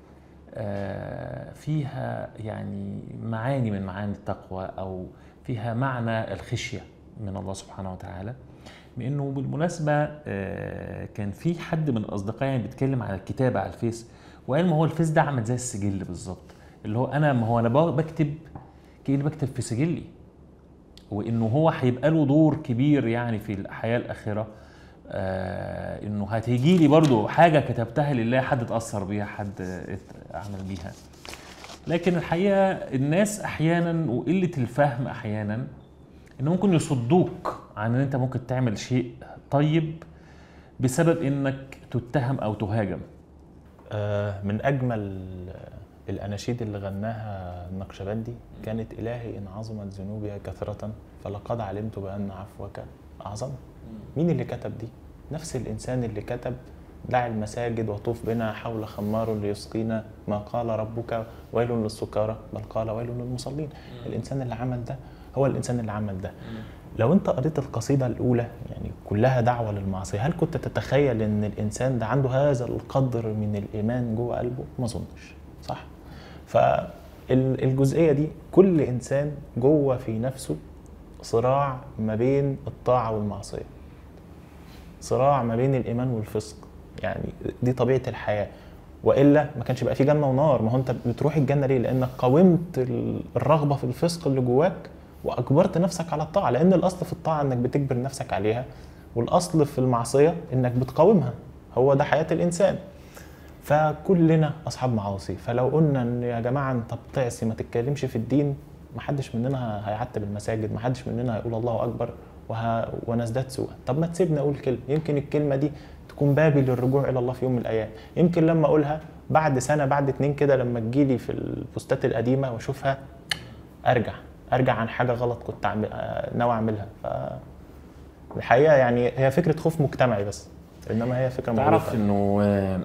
آه، فيها يعني معاني من معاني التقوى او فيها معنى الخشيه من الله سبحانه وتعالى لانه بالمناسبه آه، كان في حد من اصدقائي بيتكلم على الكتابه على الفيس وقال ما هو الفيس ده عامل زي السجل بالظبط اللي هو انا ما هو انا ب- بكتب كاني بكتب في سجلي وانه هو هيبقى له دور كبير يعني في الحياه الاخره آه انه هتيجي لي برضو حاجه كتبتها لله حد اتاثر بيها حد ات- عمل بيها لكن الحقيقه الناس احيانا وقله الفهم احيانا ان ممكن يصدوك عن ان انت ممكن تعمل شيء طيب بسبب انك تتهم او تهاجم آه، من اجمل الاناشيد اللي غناها النقشبندي كانت الهي ان عظمت ذنوبي كثره فلقد علمت بان عفوك اعظم مين اللي كتب دي نفس الانسان اللي كتب دع المساجد وطوف بنا حول خمار ليسقينا ما قال ربك ويل للسكارى بل قال ويل للمصلين الانسان اللي عمل ده هو الانسان اللي عمل ده لو انت قريت القصيده الاولى يعني كلها دعوه للمعصيه هل كنت تتخيل ان الانسان ده عنده هذا القدر من الايمان جوه قلبه ما اظنش صح فالجزئيه دي كل انسان جوه في نفسه صراع ما بين الطاعه والمعصيه صراع ما بين الايمان والفسق يعني دي طبيعه الحياه والا ما كانش بقى في جنه ونار ما هو انت بتروح الجنه ليه لانك قاومت ال- الرغبه في الفسق اللي جواك واجبرت نفسك على الطاعه لان الاصل في الطاعه انك بتجبر نفسك عليها والاصل في المعصيه انك بتقاومها هو ده حياه الانسان فكلنا اصحاب معاصي فلو قلنا ان يا جماعه انت بتعصي ما تتكلمش في الدين ما حدش مننا هيعتب المساجد ما حدش مننا هيقول الله اكبر وه... ونزداد سوءا طب ما تسيبني اقول كلمه يمكن الكلمه دي تكون بابي للرجوع الى الله في يوم من الايام يمكن لما اقولها بعد سنه بعد اتنين كده لما تجيلي في البوستات القديمه واشوفها ارجع ارجع عن حاجه غلط كنت عم... آه، ناوي اعملها ف الحقيقه يعني هي فكره خوف مجتمعي بس انما هي فكره تعرف مغلوطة. انه آه،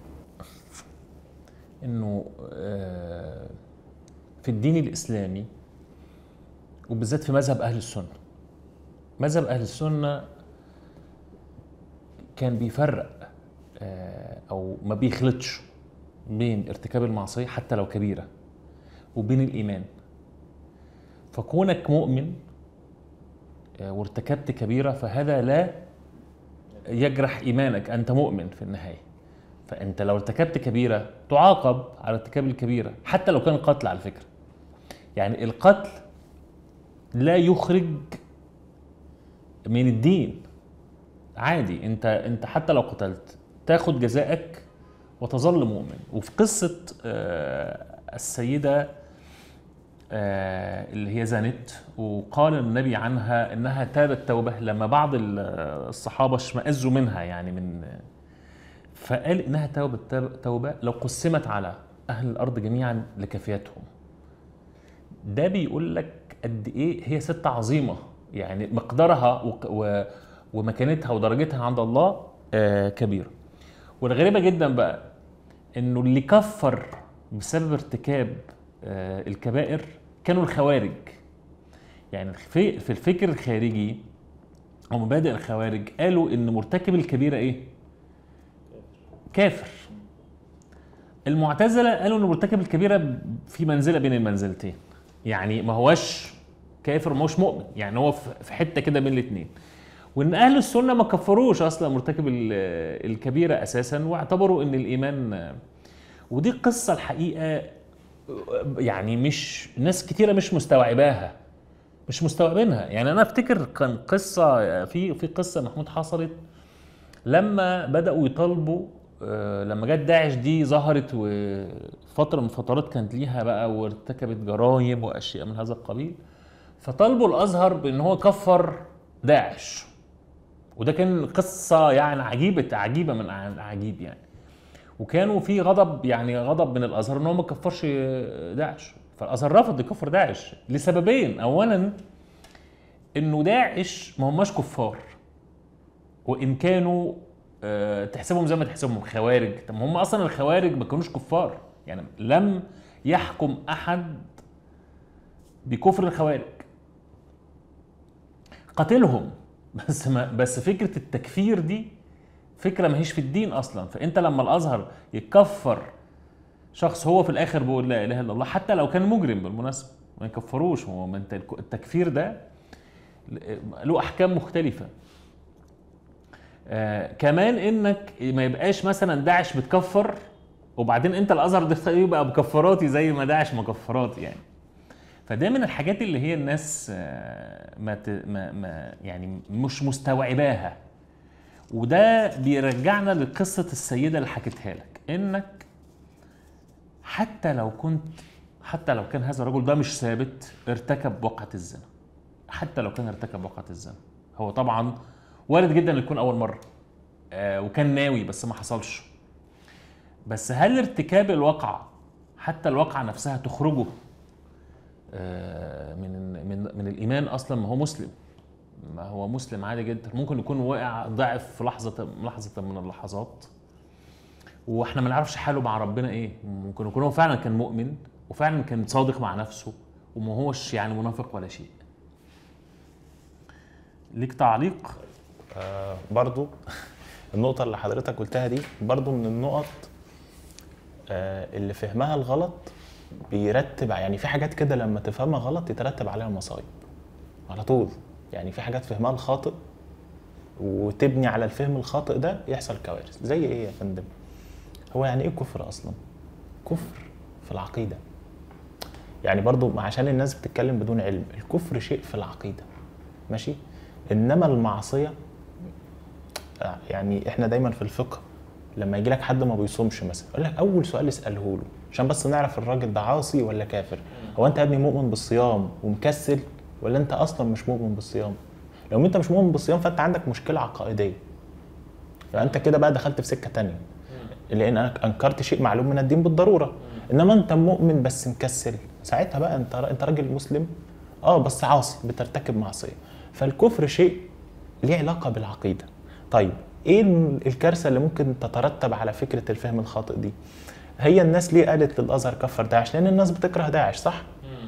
انه آه، في الدين الاسلامي وبالذات في مذهب اهل السنه مذهب اهل السنه كان بيفرق آه، او ما بيخلطش بين ارتكاب المعصيه حتى لو كبيره وبين الايمان فكونك مؤمن آه، وارتكبت كبيره فهذا لا يجرح ايمانك انت مؤمن في النهايه فانت لو ارتكبت كبيره تعاقب على ارتكاب الكبيره حتى لو كان قتل على فكره يعني القتل لا يخرج من الدين عادي انت انت حتى لو قتلت تاخد جزائك وتظل مؤمن وفي قصه آه، السيده آه، اللي هي زانت وقال النبي عنها انها تابت توبه لما بعض ال- الصحابه اشمئزوا منها يعني من فقال انها توبه تاب- توبه لو قسمت على اهل الارض جميعا لكفيتهم ده بيقول لك قد ايه هي ست عظيمه يعني مقدارها وك- و- ومكانتها ودرجتها عند الله آه، كبيره والغريبه جدا بقى انه اللي كفر بسبب ارتكاب آه، الكبائر كانوا الخوارج يعني في في الفكر الخارجي او مبادئ الخوارج قالوا ان مرتكب الكبيره ايه كافر المعتزله قالوا ان مرتكب الكبيره في منزله بين المنزلتين يعني ما هوش كافر ما هوش مؤمن يعني هو في في حته كده بين الاثنين وان اهل السنه ما كفروش اصلا مرتكب ال- الكبيره اساسا واعتبروا ان الايمان ودي قصه الحقيقه يعني مش ناس كتيره مش مستوعباها مش مستوعبينها يعني انا افتكر كان قصه في في قصه محمود حصلت لما بداوا يطالبوا آه، لما جت داعش دي ظهرت وفتره من فترات كانت ليها بقى وارتكبت جرائم واشياء من هذا القبيل فطالبوا الازهر بان هو يكفر داعش وده كان قصه يعني عجيبه عجيبه من عجيب يعني وكانوا في غضب يعني غضب من الازهر ان هو ما كفرش داعش فالازهر رفض يكفر داعش لسببين اولا انه داعش ما هماش كفار وان كانوا آه، تحسبهم زي ما تحسبهم خوارج طب ما هم اصلا الخوارج ما كانوش كفار يعني لم يحكم احد بكفر الخوارج قاتلهم بس ما بس فكره التكفير دي فكره ما هيش في الدين اصلا فانت لما الازهر يكفر شخص هو في الاخر بيقول لا اله الا الله حتى لو كان مجرم بالمناسبه ما يكفروش هو ما انت التكفير ده له احكام مختلفه آه كمان انك ما يبقاش مثلا داعش بتكفر وبعدين انت الازهر ده يبقى مكفراتي زي ما داعش مكفراتي يعني فده من الحاجات اللي هي الناس آه ما, ما, ما يعني مش مستوعباها وده بيرجعنا لقصه السيده اللي حكيتها لك انك حتى لو كنت حتى لو كان هذا الرجل ده مش ثابت ارتكب وقعه الزنا حتى لو كان ارتكب وقعه الزنا هو طبعا وارد جدا يكون اول مره آه وكان ناوي بس ما حصلش بس هل ارتكاب الواقعه حتى الواقعه نفسها تخرجه آه من من من الايمان اصلا ما هو مسلم ما هو مسلم عادي جدا ممكن يكون واقع ضعف في لحظه لحظه من اللحظات واحنا ما نعرفش حاله مع ربنا ايه ممكن يكون هو فعلا كان مؤمن وفعلا كان صادق مع نفسه وما هوش يعني منافق ولا شيء ليك تعليق آه برضو النقطة اللي حضرتك قلتها دي برضو من النقط آه اللي فهمها الغلط بيرتب يعني في حاجات كده لما تفهمها غلط يترتب عليها مصايب على طول يعني في حاجات فهمها الخاطئ وتبني على الفهم الخاطئ ده يحصل كوارث زي ايه يا فندم هو يعني ايه كفر اصلا كفر في العقيده يعني برضو عشان الناس بتتكلم بدون علم الكفر شيء في العقيده ماشي انما المعصيه يعني احنا دايما في الفقه لما يجي لك حد ما بيصومش مثلا يقول لك اول سؤال اساله له عشان بس نعرف الراجل ده عاصي ولا كافر هو انت يا ابني مؤمن بالصيام ومكسل ولا انت اصلا مش مؤمن بالصيام لو انت مش مؤمن بالصيام فانت عندك مشكله عقائديه فانت كده بقى دخلت في سكه تانية لان انا انكرت شيء معلوم من الدين بالضروره انما انت مؤمن بس مكسل ساعتها بقى انت انت راجل مسلم اه بس عاصي بترتكب معصيه فالكفر شيء ليه علاقه بالعقيده طيب ايه الكارثه اللي ممكن تترتب على فكره الفهم الخاطئ دي هي الناس ليه قالت للازهر كفر داعش لان الناس بتكره داعش صح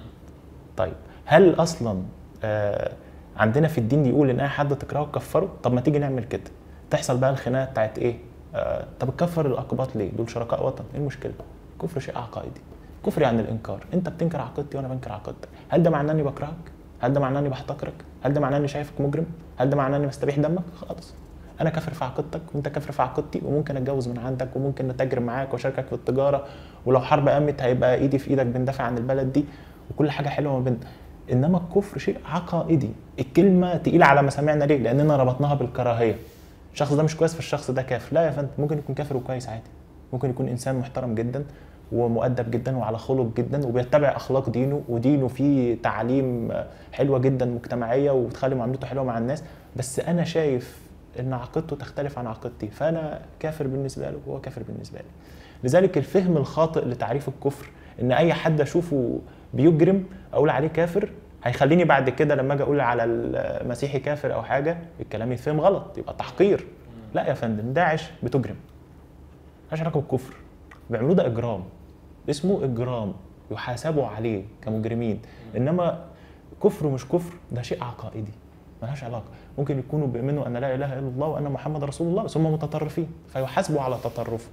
طيب هل اصلا آه عندنا في الدين يقول ان اي حد تكرهه كفره طب ما تيجي نعمل كده تحصل بقى الخناقه بتاعت ايه آه طب تكفر الاقباط ليه دول شركاء وطن ايه المشكله كفر شيء عقائدي كفر يعني الانكار انت بتنكر عقيدتي وانا بنكر عقيدتك هل ده معناه اني بكرهك هل ده معناه اني بحتقرك هل ده معناه اني شايفك مجرم هل ده معناه اني بستبيح دمك خالص انا كافر في عقيدتك وانت كافر في عقيدتي وممكن اتجوز من عندك وممكن نتاجر معاك واشاركك في التجاره ولو حرب قامت هيبقى ايدي في ايدك بندافع عن البلد دي وكل حاجه حلوه ما بيننا انما الكفر شيء عقائدي الكلمه تقيله على مسامعنا ليه لاننا ربطناها بالكراهيه الشخص ده مش كويس فالشخص ده كافر لا يا فندم ممكن يكون كافر وكويس عادي ممكن يكون انسان محترم جدا ومؤدب جدا وعلى خلق جدا وبيتبع اخلاق دينه ودينه فيه تعاليم حلوه جدا مجتمعيه وبتخلي معاملته حلوه مع الناس بس انا شايف ان عقيدته تختلف عن عقيدتي فانا كافر بالنسبه له وهو كافر بالنسبه لي لذلك الفهم الخاطئ لتعريف الكفر ان اي حد اشوفه بيجرم اقول عليه كافر هيخليني بعد كده لما اجي اقول على المسيحي كافر او حاجه الكلام يتفهم غلط يبقى تحقير لا يا فندم داعش بتجرم ملهاش علاقه بالكفر بيعملوه ده اجرام اسمه اجرام يحاسبوا عليه كمجرمين انما كفر مش كفر ده شيء عقائدي ملهاش علاقه ممكن يكونوا بيؤمنوا ان لا اله الا الله وان محمد رسول الله بس هم متطرفين فيحاسبوا على تطرفهم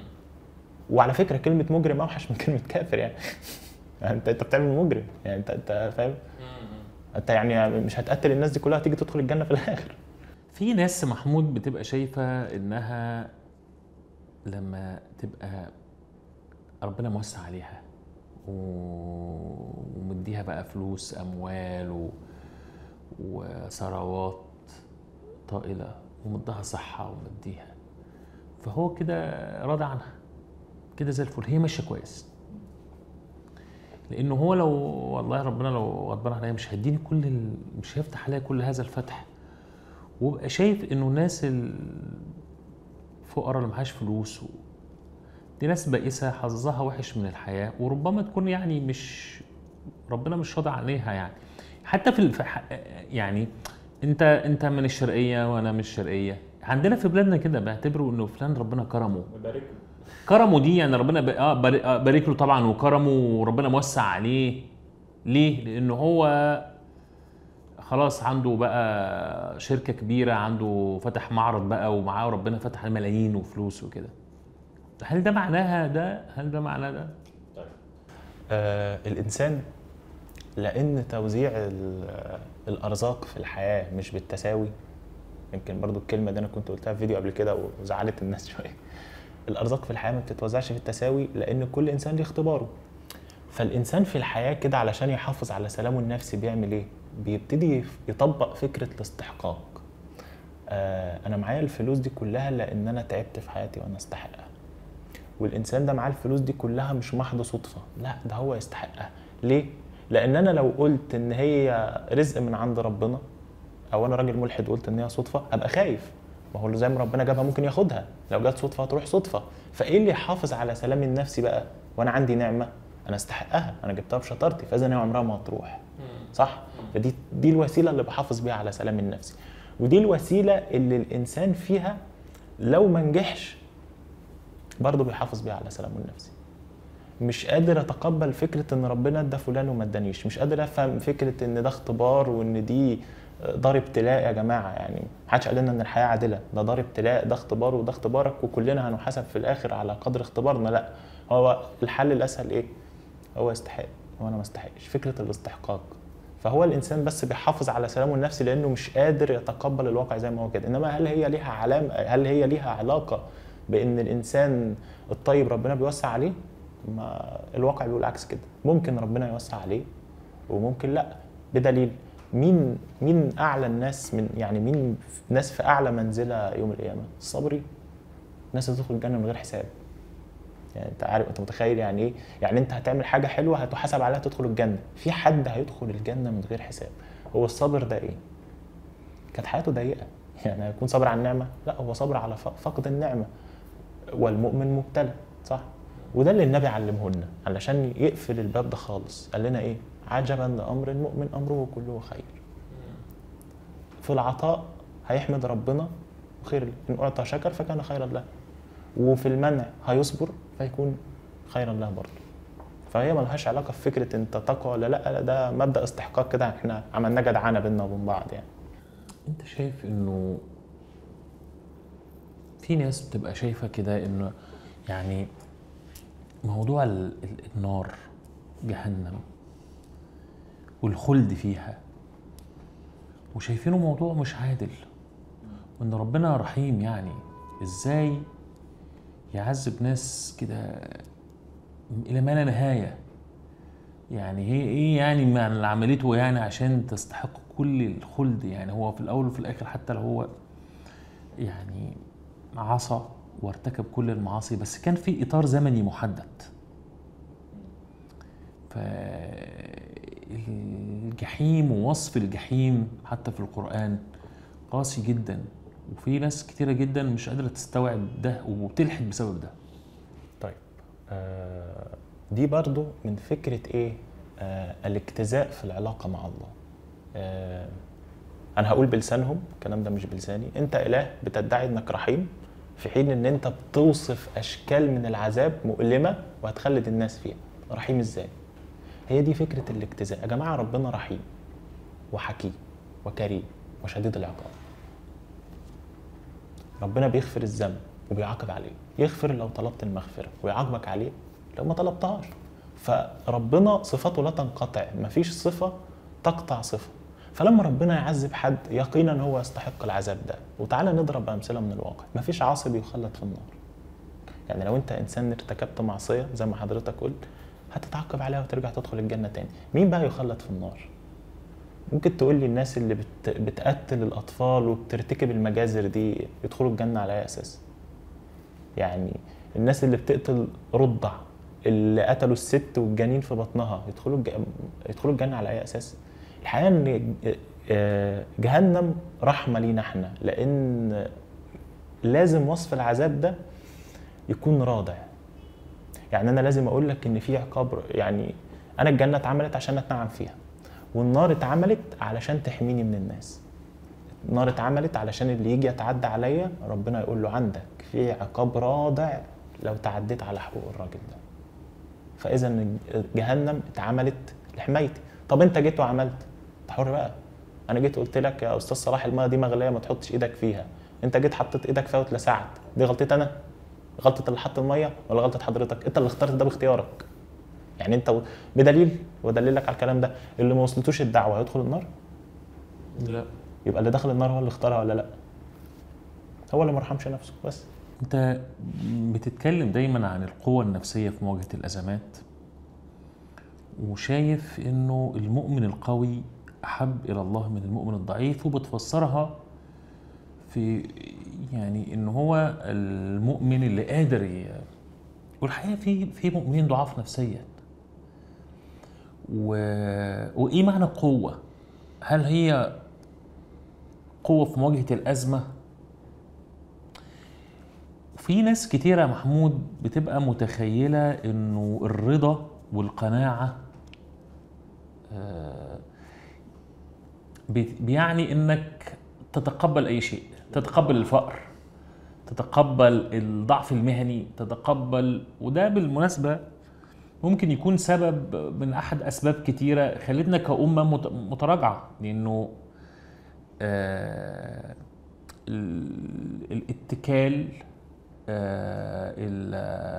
وعلى فكره كلمه مجرم اوحش من كلمه كافر يعني انت انت بتعمل مجرم يعني انت انت فاهم انت يعني مش هتقتل الناس دي كلها تيجي تدخل الجنه في الاخر في ناس محمود بتبقى شايفه انها لما تبقى ربنا موسع عليها ومديها بقى فلوس اموال و... وثروات طائله ومديها صحة ومديها فهو كده راضي عنها كده زي الفل هي ماشية كويس لانه هو لو والله ربنا لو غضبان عليا مش هيديني كل ال... مش هيفتح عليا كل هذا الفتح وابقى شايف انه الناس الفقراء اللي معهاش فلوس و... دي ناس بائسه حظها وحش من الحياه وربما تكون يعني مش ربنا مش راضي عليها يعني حتى في الف... يعني انت انت من الشرقيه وانا من الشرقيه عندنا في بلادنا كده بيعتبروا انه فلان ربنا كرمه كرمه دي يعني ربنا ب- اه بار- آه بارك له طبعا وكرمه وربنا موسع عليه ليه؟ لانه هو خلاص عنده بقى شركه كبيره عنده فتح معرض بقى ومعاه ربنا فتح عليه ملايين وفلوس وكده هل ده معناها ده؟ هل ده معناه ده؟ آه الانسان لان توزيع ال- الارزاق في الحياه مش بالتساوي يمكن برضو الكلمه دي انا كنت قلتها في فيديو قبل كده وزعلت الناس شويه الارزاق في الحياه ما بتتوزعش بالتساوي لان كل انسان ليه اختباره فالانسان في الحياه كده علشان يحافظ على سلامه النفسي بيعمل ايه بيبتدي يطبق فكره الاستحقاق آه انا معايا الفلوس دي كلها لان انا تعبت في حياتي وانا استحقها والانسان ده معاه الفلوس دي كلها مش محض صدفه لا ده هو يستحقها ليه لان انا لو قلت ان هي رزق من عند ربنا او انا راجل ملحد قلت ان هي صدفه ابقى خايف ما هو زي ما ربنا جابها ممكن ياخدها لو جت صدفه هتروح صدفه فايه اللي يحافظ على سلامي النفسي بقى وانا عندي نعمه انا استحقها انا جبتها بشطارتي فاذا هي عمرها ما هتروح صح فدي دي الوسيله اللي بحافظ بيها على سلامي النفسي ودي الوسيله اللي الانسان فيها لو ما نجحش برضه بيحافظ بيها على سلامه النفسي مش قادر اتقبل فكره ان ربنا ادى فلان وما ادانيش مش قادر افهم فكره ان ده اختبار وان دي دار ابتلاء يا جماعه يعني محدش قال لنا ان الحياه عادله ده دار ابتلاء ده اختبار وده اختبارك وكلنا هنحاسب في الاخر على قدر اختبارنا لا هو الحل الاسهل ايه هو يستحق وانا ما استحقش فكره الاستحقاق فهو الانسان بس بيحافظ على سلامه النفسي لانه مش قادر يتقبل الواقع زي ما هو كده انما هل هي ليها علامه هل هي ليها علاقه بان الانسان الطيب ربنا بيوسع عليه ما الواقع بيقول عكس كده ممكن ربنا يوسع عليه وممكن لا بدليل مين مين اعلى الناس من يعني مين ناس في اعلى منزله يوم القيامه الصبري ناس هتدخل الجنه من غير حساب يعني انت عارف انت متخيل يعني ايه يعني انت هتعمل حاجه حلوه هتحاسب عليها تدخل الجنه في حد هيدخل الجنه من غير حساب هو الصبر ده ايه كانت حياته ضيقه يعني هيكون صبر على النعمه لا هو صبر على ف- فقد النعمه والمؤمن مبتلى صح وده اللي النبي علمه لنا علشان يقفل الباب ده خالص قال لنا ايه عجبا لامر المؤمن امره كله خير في العطاء هيحمد ربنا خير له. ان اعطى شكر فكان خيرا له وفي المنع هيصبر فيكون خيرا له برضه فهي ملهاش علاقه في فكره انت تقوى ولا لا لا ده مبدا استحقاق كده احنا عملناه جدعانه بينا وبين بعض يعني انت شايف انه في ناس بتبقى شايفه كده انه يعني موضوع ال- ال- النار جهنم والخلد فيها وشايفينه موضوع مش عادل وان ربنا رحيم يعني ازاي يعذب ناس كده الى ما لا نهايه يعني هي ايه يعني ما اللي عملته يعني عشان تستحق كل الخلد يعني هو في الاول وفي الاخر حتى لو هو يعني عصى وارتكب كل المعاصي بس كان في اطار زمني محدد فالجحيم ووصف الجحيم حتى في القرآن قاسي جدا وفي ناس كتيرة جدا مش قادرة تستوعب ده وبتلحد بسبب ده طيب آه دي برضو من فكرة ايه آه الاجتزاء في العلاقة مع الله آه انا هقول بلسانهم الكلام ده مش بلساني انت اله بتدعي انك رحيم في حين ان انت بتوصف اشكال من العذاب مؤلمة وهتخلد الناس فيها رحيم ازاي هي دي فكرة الاجتزاء يا جماعة ربنا رحيم وحكيم وكريم وشديد العقاب ربنا بيغفر الذنب وبيعاقب عليه يغفر لو طلبت المغفرة ويعاقبك عليه لو ما طلبتهاش فربنا صفاته لا تنقطع مفيش صفة تقطع صفة فلما ربنا يعذب حد يقينا هو يستحق العذاب ده وتعالى نضرب أمثلة من الواقع مفيش عاصي بيخلد في النار يعني لو انت انسان ارتكبت معصية زي ما حضرتك قلت هتتعاقب عليها وترجع تدخل الجنة تاني مين بقى يخلد في النار ممكن تقول لي الناس اللي بت... بتقتل الاطفال وبترتكب المجازر دي يدخلوا الجنه على اي اساس يعني الناس اللي بتقتل رضع اللي قتلوا الست والجنين في بطنها يدخلوا الج... يدخلوا الجنه على اي اساس الحقيقه ان آه، جهنم رحمه لينا احنا لان لازم وصف العذاب ده يكون رادع يعني انا لازم اقول لك ان في عقاب يعني انا الجنه اتعملت عشان اتنعم فيها والنار اتعملت علشان تحميني من الناس النار اتعملت علشان اللي يجي يتعدى عليا ربنا يقول له عندك في عقاب رادع لو تعديت على حقوق الراجل ده فاذا جهنم اتعملت لحمايتي طب انت جيت وعملت انت حر بقى انا جيت قلت لك يا استاذ صلاح الميه دي مغليه ما تحطش ايدك فيها انت جيت حطيت ايدك فيها واتلسعت دي غلطتي انا غلطه اللي حط الميه ولا غلطه حضرتك انت اللي اخترت ده باختيارك يعني انت بدليل ودليلك على الكلام ده اللي ما وصلتوش الدعوه هيدخل النار لا يبقى اللي دخل النار هو اللي اختارها ولا لا هو اللي ما رحمش نفسه بس انت بتتكلم دايما عن القوة النفسية في مواجهة الأزمات وشايف انه المؤمن القوي أحب إلى الله من المؤمن الضعيف وبتفسرها في يعني ان هو المؤمن اللي قادر ي... والحقيقة في في مؤمنين ضعاف نفسيا و... وإيه معنى قوة؟ هل هي قوة في مواجهة الأزمة في ناس كتيرة يا محمود بتبقى متخيلة انه الرضا والقناعة آه، بي- بيعني انك تتقبل اي شيء تتقبل الفقر تتقبل الضعف المهني تتقبل وده بالمناسبة ممكن يكون سبب من احد اسباب كتيرة خلتنا كأمة مت- متراجعة لانه آه، ال- الاتكال آه، ال-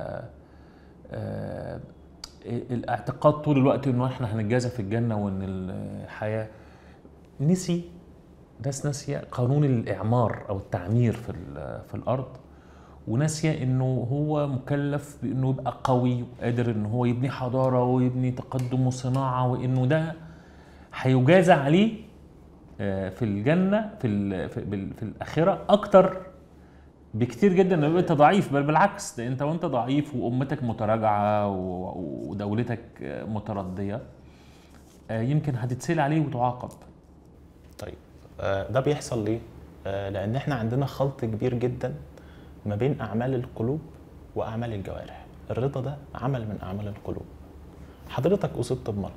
آه، الاعتقاد طول الوقت انه احنا هنتجازى في الجنه وان الحياه نسي ناس ناسيه قانون الاعمار او التعمير في ال- في الارض وناسيه انه هو مكلف بانه يبقى قوي وقادر ان هو يبني حضاره ويبني تقدم وصناعه وانه ده هيجازى عليه آه، في الجنه في ال- في, بال- في الاخره اكتر بكتير جدا لما يبقى انت ضعيف بل بالعكس ده انت وانت ضعيف وامتك متراجعه و- ودولتك آه، مترديه آه، يمكن هتتسال عليه وتعاقب طيب آه، ده بيحصل ليه؟ آه، لأن احنا عندنا خلط كبير جدا ما بين أعمال القلوب وأعمال الجوارح الرضا ده عمل من أعمال القلوب حضرتك أصبت بمرض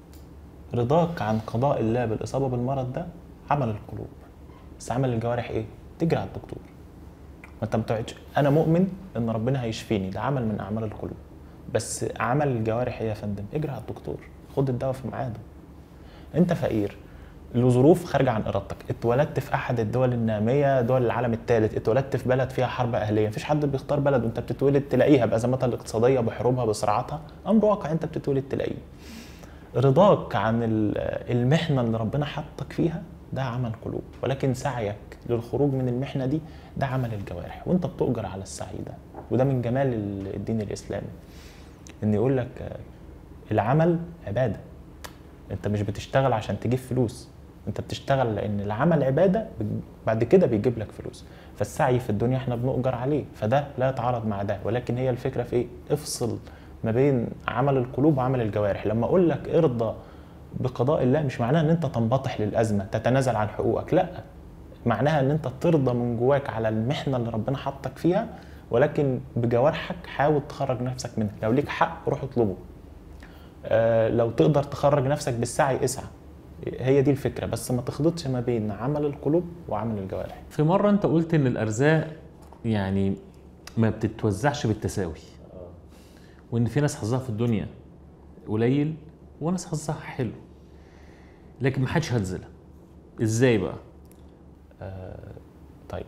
رضاك عن قضاء الله بالإصابة بالمرض ده عمل القلوب بس عمل الجوارح إيه؟ تجري على الدكتور ما انت بتقعدش انا مؤمن ان ربنا هيشفيني ده عمل من اعمال القلوب بس عمل الجوارح ايه يا فندم اجري على الدكتور خد الدواء في ميعاده انت فقير لظروف خارجه عن ارادتك اتولدت في احد الدول الناميه دول العالم الثالث اتولدت في بلد فيها حرب اهليه مفيش حد بيختار بلد وانت بتتولد تلاقيها بازماتها الاقتصاديه بحروبها بصراعاتها امر واقع انت بتتولد تلاقيه رضاك عن ال- المحنه اللي ربنا حطك فيها ده عمل قلوب ولكن سعيك للخروج من المحنه دي ده عمل الجوارح وانت بتؤجر على السعي ده وده من جمال ال- الدين الاسلامي ان يقول لك آه، العمل عباده انت مش بتشتغل عشان تجيب فلوس انت بتشتغل لان العمل عباده بعد كده بيجيب لك فلوس فالسعي في الدنيا احنا بنؤجر عليه فده لا يتعارض مع ده ولكن هي الفكره في ايه افصل ما بين عمل القلوب وعمل الجوارح لما اقول لك ارضى بقضاء الله مش معناها ان انت تنبطح للازمه تتنازل عن حقوقك لا معناها ان انت ترضى من جواك على المحنه اللي ربنا حطك فيها ولكن بجوارحك حاول تخرج نفسك منها لو ليك حق روح اطلبه آه، لو تقدر تخرج نفسك بالسعي اسعى هي دي الفكره بس ما تخلطش ما بين عمل القلوب وعمل الجوارح في مره انت قلت ان الارزاق يعني ما بتتوزعش بالتساوي وان في ناس حظها في الدنيا قليل وناس حظها حلو لكن ما حدش هتزلها ازاي بقى طيب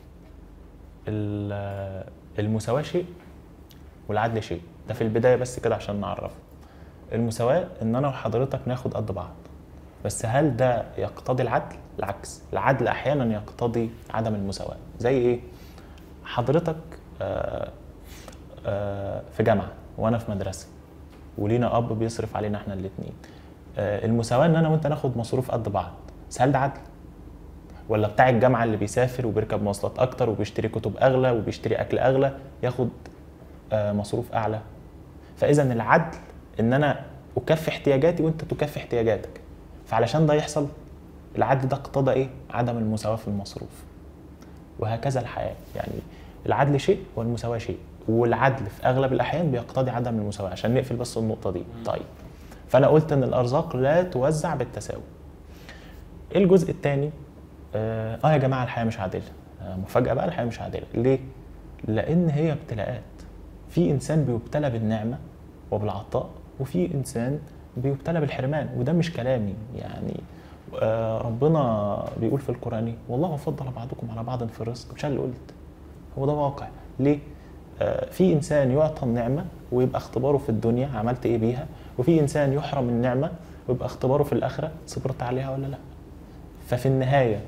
ال- المساواة شيء والعدل شيء ده في البداية بس كده عشان نعرفه المساواة ان انا وحضرتك ناخد قد بعض بس هل ده يقتضي العدل؟ العكس العدل احيانا يقتضي عدم المساواة زي ايه؟ حضرتك آه، آه، في جامعة وانا في مدرسة ولينا اب بيصرف علينا احنا الاتنين آه، المساواه ان انا وانت ناخد مصروف قد بعض بس هل ده عدل ولا بتاع الجامعه اللي بيسافر وبيركب مواصلات اكتر وبيشتري كتب اغلى وبيشتري اكل اغلى ياخد آه، مصروف اعلى فاذا العدل ان انا اكفي احتياجاتي وانت تكفي احتياجاتك فعلشان ده يحصل العدل ده اقتضى ايه عدم المساواه في المصروف وهكذا الحياه يعني العدل شيء والمساواه شيء والعدل في اغلب الاحيان بيقتضي عدم المساواه عشان نقفل بس النقطه دي طيب فانا قلت ان الارزاق لا توزع بالتساوي ايه الجزء الثاني اه آه يا جماعه الحياه مش عادله آه مفاجاه بقى الحياه مش عادله ليه لان هي ابتلاءات في انسان بيبتلى بالنعمه وبالعطاء وفي انسان بيبتلى بالحرمان وده مش كلامي يعني آه ربنا بيقول في القران إيه؟ والله فضل بعضكم على بعض في الرزق مش أنا اللي قلت هو ده واقع ليه آه في انسان يعطى النعمه ويبقى اختباره في الدنيا عملت ايه بيها وفي انسان يحرم النعمه ويبقى اختباره في الاخره صبرت عليها ولا لا ففي النهايه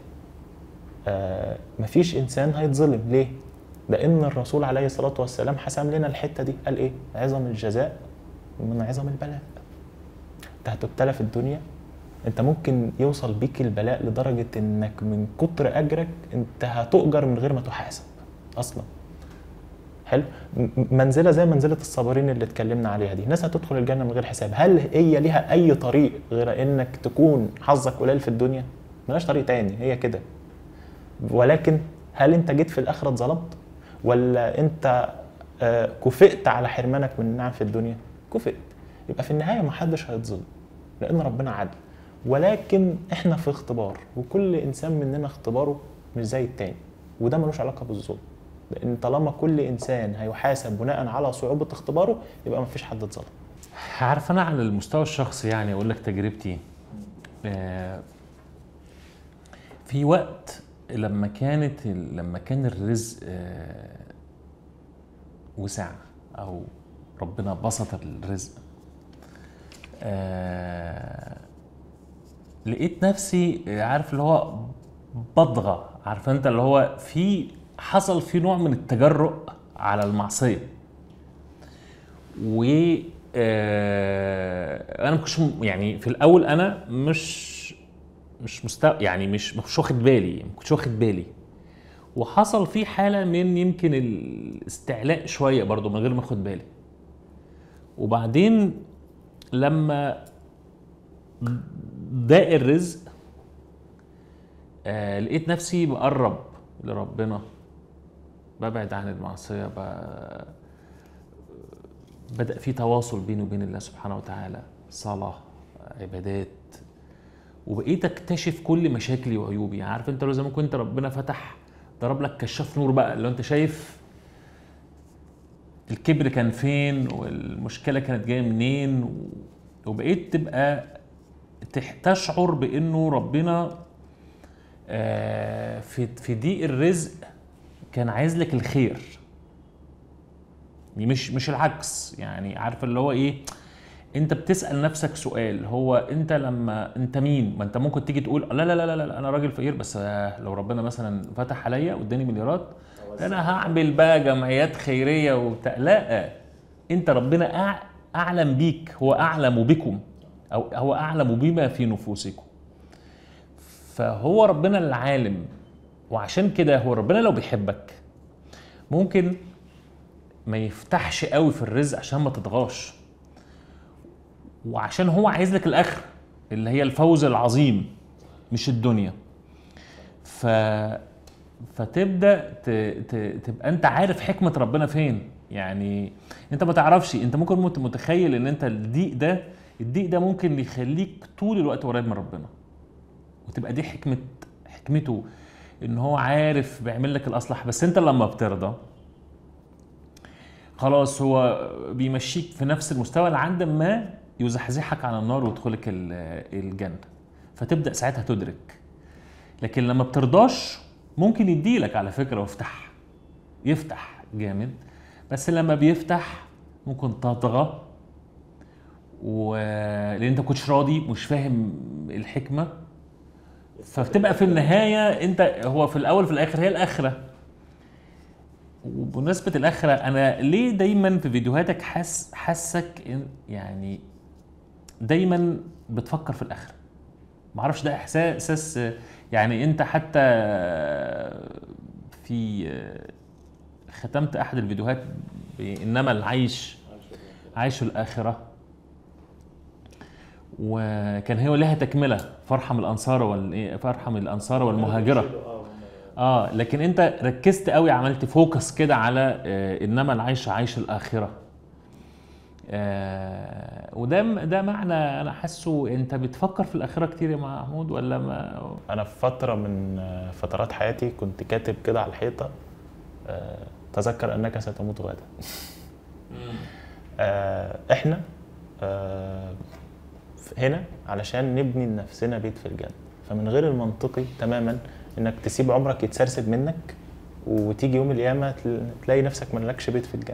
آه مفيش انسان هيتظلم ليه لان الرسول عليه الصلاه والسلام حسم لنا الحته دي قال ايه عظم الجزاء من عظم البلاء انت هتبتلى في الدنيا انت ممكن يوصل بيك البلاء لدرجه انك من كتر اجرك انت هتؤجر من غير ما تحاسب اصلا حلو م- منزله زي منزله الصابرين اللي اتكلمنا عليها دي ناس هتدخل الجنه من غير حساب هل هي ليها اي طريق غير انك تكون حظك قليل في الدنيا ملهاش طريق تاني هي كده ولكن هل انت جيت في الاخره اتظلمت ولا انت آه، كفئت على حرمانك من النعم في الدنيا كفئت يبقى في النهايه ما حدش هيتظلم لان ربنا عدل ولكن احنا في اختبار وكل انسان مننا اختباره مش زي التاني وده ملوش علاقه بالظلم لان طالما كل انسان هيحاسب بناء على صعوبه اختباره يبقى ما فيش حد اتظلم عارف انا على المستوى الشخصي يعني اقول لك تجربتي آه، في وقت لما كانت ال- لما كان الرزق آه، وسع او ربنا بسط الرزق آه، لقيت نفسي آه، عارف اللي هو بضغى عارف انت اللي هو في حصل في نوع من التجرؤ على المعصيه و آه، انا ما كنتش م- يعني في الاول انا مش مش مستوى يعني مش مش واخد بالي ما كنتش واخد بالي وحصل في حاله من يمكن الاستعلاء شويه برضو من غير ما اخد بالي وبعدين لما ضاق الرزق آه لقيت نفسي بقرب لربنا ببعد عن المعصيه ب- بدأ في تواصل بيني وبين الله سبحانه وتعالى صلاة عبادات وبقيت اكتشف كل مشاكلي وعيوبي يعني عارف انت لو زي ما كنت ربنا فتح ضرب لك كشاف نور بقى لو انت شايف الكبر كان فين والمشكلة كانت جاية منين و- وبقيت تبقى تح- تشعر بانه ربنا آه، في في ضيق الرزق كان عايز لك الخير مش مش العكس يعني عارف اللي هو ايه انت بتسال نفسك سؤال هو انت لما انت مين ما انت ممكن تيجي تقول لا لا لا لا, لا انا راجل فقير بس آه، لو ربنا مثلا فتح عليا واداني مليارات ده انا هعمل بقى جمعيات خيريه وبتاع لا انت ربنا أع- اعلم بيك هو اعلم بكم او هو اعلم بما في نفوسكم فهو ربنا العالم وعشان كده هو ربنا لو بيحبك ممكن ما يفتحش قوي في الرزق عشان ما تطغاش وعشان هو عايز لك الاخره اللي هي الفوز العظيم مش الدنيا ف فتبدا ت... ت... تبقى انت عارف حكمه ربنا فين يعني انت ما تعرفش انت ممكن مت- متخيل ان انت الضيق ده الضيق ده ممكن يخليك طول الوقت قريب من ربنا وتبقى دي حكمه حكمته ان هو عارف بيعمل لك الاصلح بس انت لما بترضى خلاص هو بيمشيك في نفس المستوى لعند ما يزحزحك عن النار ويدخلك ال- الجنه فتبدا ساعتها تدرك لكن لما بترضاش ممكن يديلك على فكره ويفتح يفتح جامد بس لما بيفتح ممكن تطغى و لان انت كنتش راضي مش فاهم الحكمه فبتبقى في النهايه انت هو في الاول في الاخر هي الاخره وبمناسبه الاخره انا ليه دايما في فيديوهاتك حاس حاسك إن- يعني دايما بتفكر في الاخره معرفش ده احساس احساس يعني انت حتى في ختمت احد الفيديوهات بانما العيش عيش الاخره وكان هي لها تكمله فرحه من الانصار وال فرحه من الانصار والمهاجره اه لكن انت ركزت قوي عملت فوكس كده على آه انما العيش عيش الاخره آه وده ده معنى انا حاسه انت بتفكر في الاخره كتير يا محمود ولا ما انا في فتره من فترات حياتي كنت كاتب كده على الحيطه آه تذكر انك ستموت غدا آه احنا آه هنا علشان نبني لنفسنا بيت في الجنه فمن غير المنطقي تماما انك تسيب عمرك يتسرسب منك وتيجي يوم القيامه تلاقي نفسك ملكش بيت في الجنه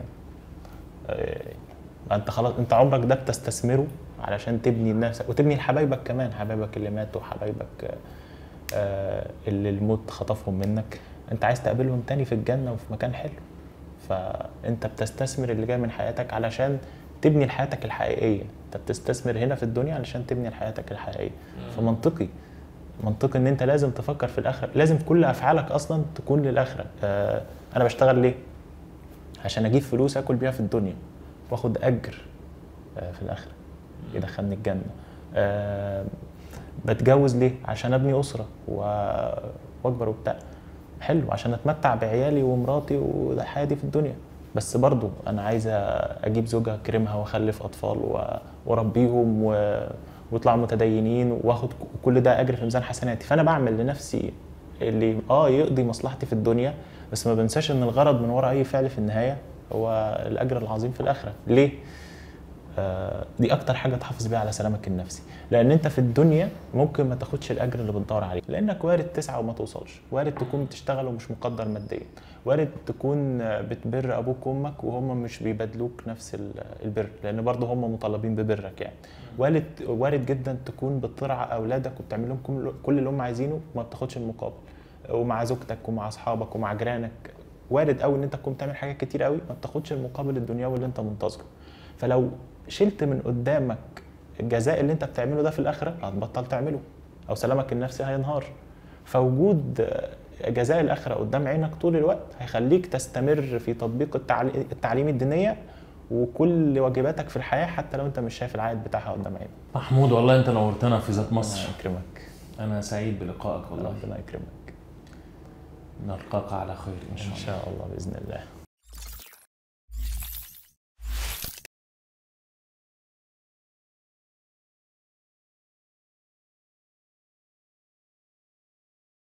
انت خلاص انت عمرك ده بتستثمره علشان تبني لنفسك وتبني لحبايبك كمان حبايبك اللي ماتوا حبايبك اللي الموت خطفهم منك انت عايز تقابلهم تاني في الجنه وفي مكان حلو فانت بتستثمر اللي جاي من حياتك علشان تبني لحياتك الحقيقيه انت بتستثمر هنا في الدنيا علشان تبني لحياتك الحقيقيه فمنطقي منطقي ان انت لازم تفكر في الاخره لازم كل افعالك اصلا تكون للاخره آه انا بشتغل ليه عشان اجيب فلوس اكل بيها في الدنيا واخد اجر آه في الاخره يدخلني الجنه آه بتجوز ليه عشان ابني اسره واكبر وبتاع حلو عشان اتمتع بعيالي ومراتي والحياه دي في الدنيا بس برضو انا عايز اجيب زوجه اكرمها واخلف اطفال واربيهم و... ويطلعوا متدينين واخد كل ده اجر في ميزان حسناتي فانا بعمل لنفسي اللي اه يقضي مصلحتي في الدنيا بس ما بنساش ان الغرض من وراء اي فعل في النهايه هو الاجر العظيم في الاخره ليه آه دي اكتر حاجه تحافظ بيها على سلامك النفسي لان انت في الدنيا ممكن ما تاخدش الاجر اللي بتدور عليه لانك وارد تسعى وما توصلش وارد تكون بتشتغل ومش مقدر ماديا وارد تكون بتبر ابوك وامك وهم مش بيبادلوك نفس البر لان برضه هم مطالبين ببرك يعني وارد وارد جدا تكون بترعى اولادك وبتعمل لهم كل اللي هم عايزينه وما بتاخدش المقابل ومع زوجتك ومع اصحابك ومع جيرانك وارد قوي ان انت تكون بتعمل حاجات كتير قوي ما بتاخدش المقابل الدنيوي اللي انت منتظره فلو شلت من قدامك الجزاء اللي انت بتعمله ده في الاخره هتبطل تعمله او سلامك النفسي هينهار فوجود جزاء الاخره قدام عينك طول الوقت هيخليك تستمر في تطبيق التعليم الدينيه وكل واجباتك في الحياه حتى لو انت مش شايف العائد بتاعها قدام عينك. محمود والله انت نورتنا في ذات مصر. الله يكرمك. انا سعيد بلقائك والله. ربنا يكرمك. نلقاك على خير ان شاء الله. ان شاء الله باذن الله.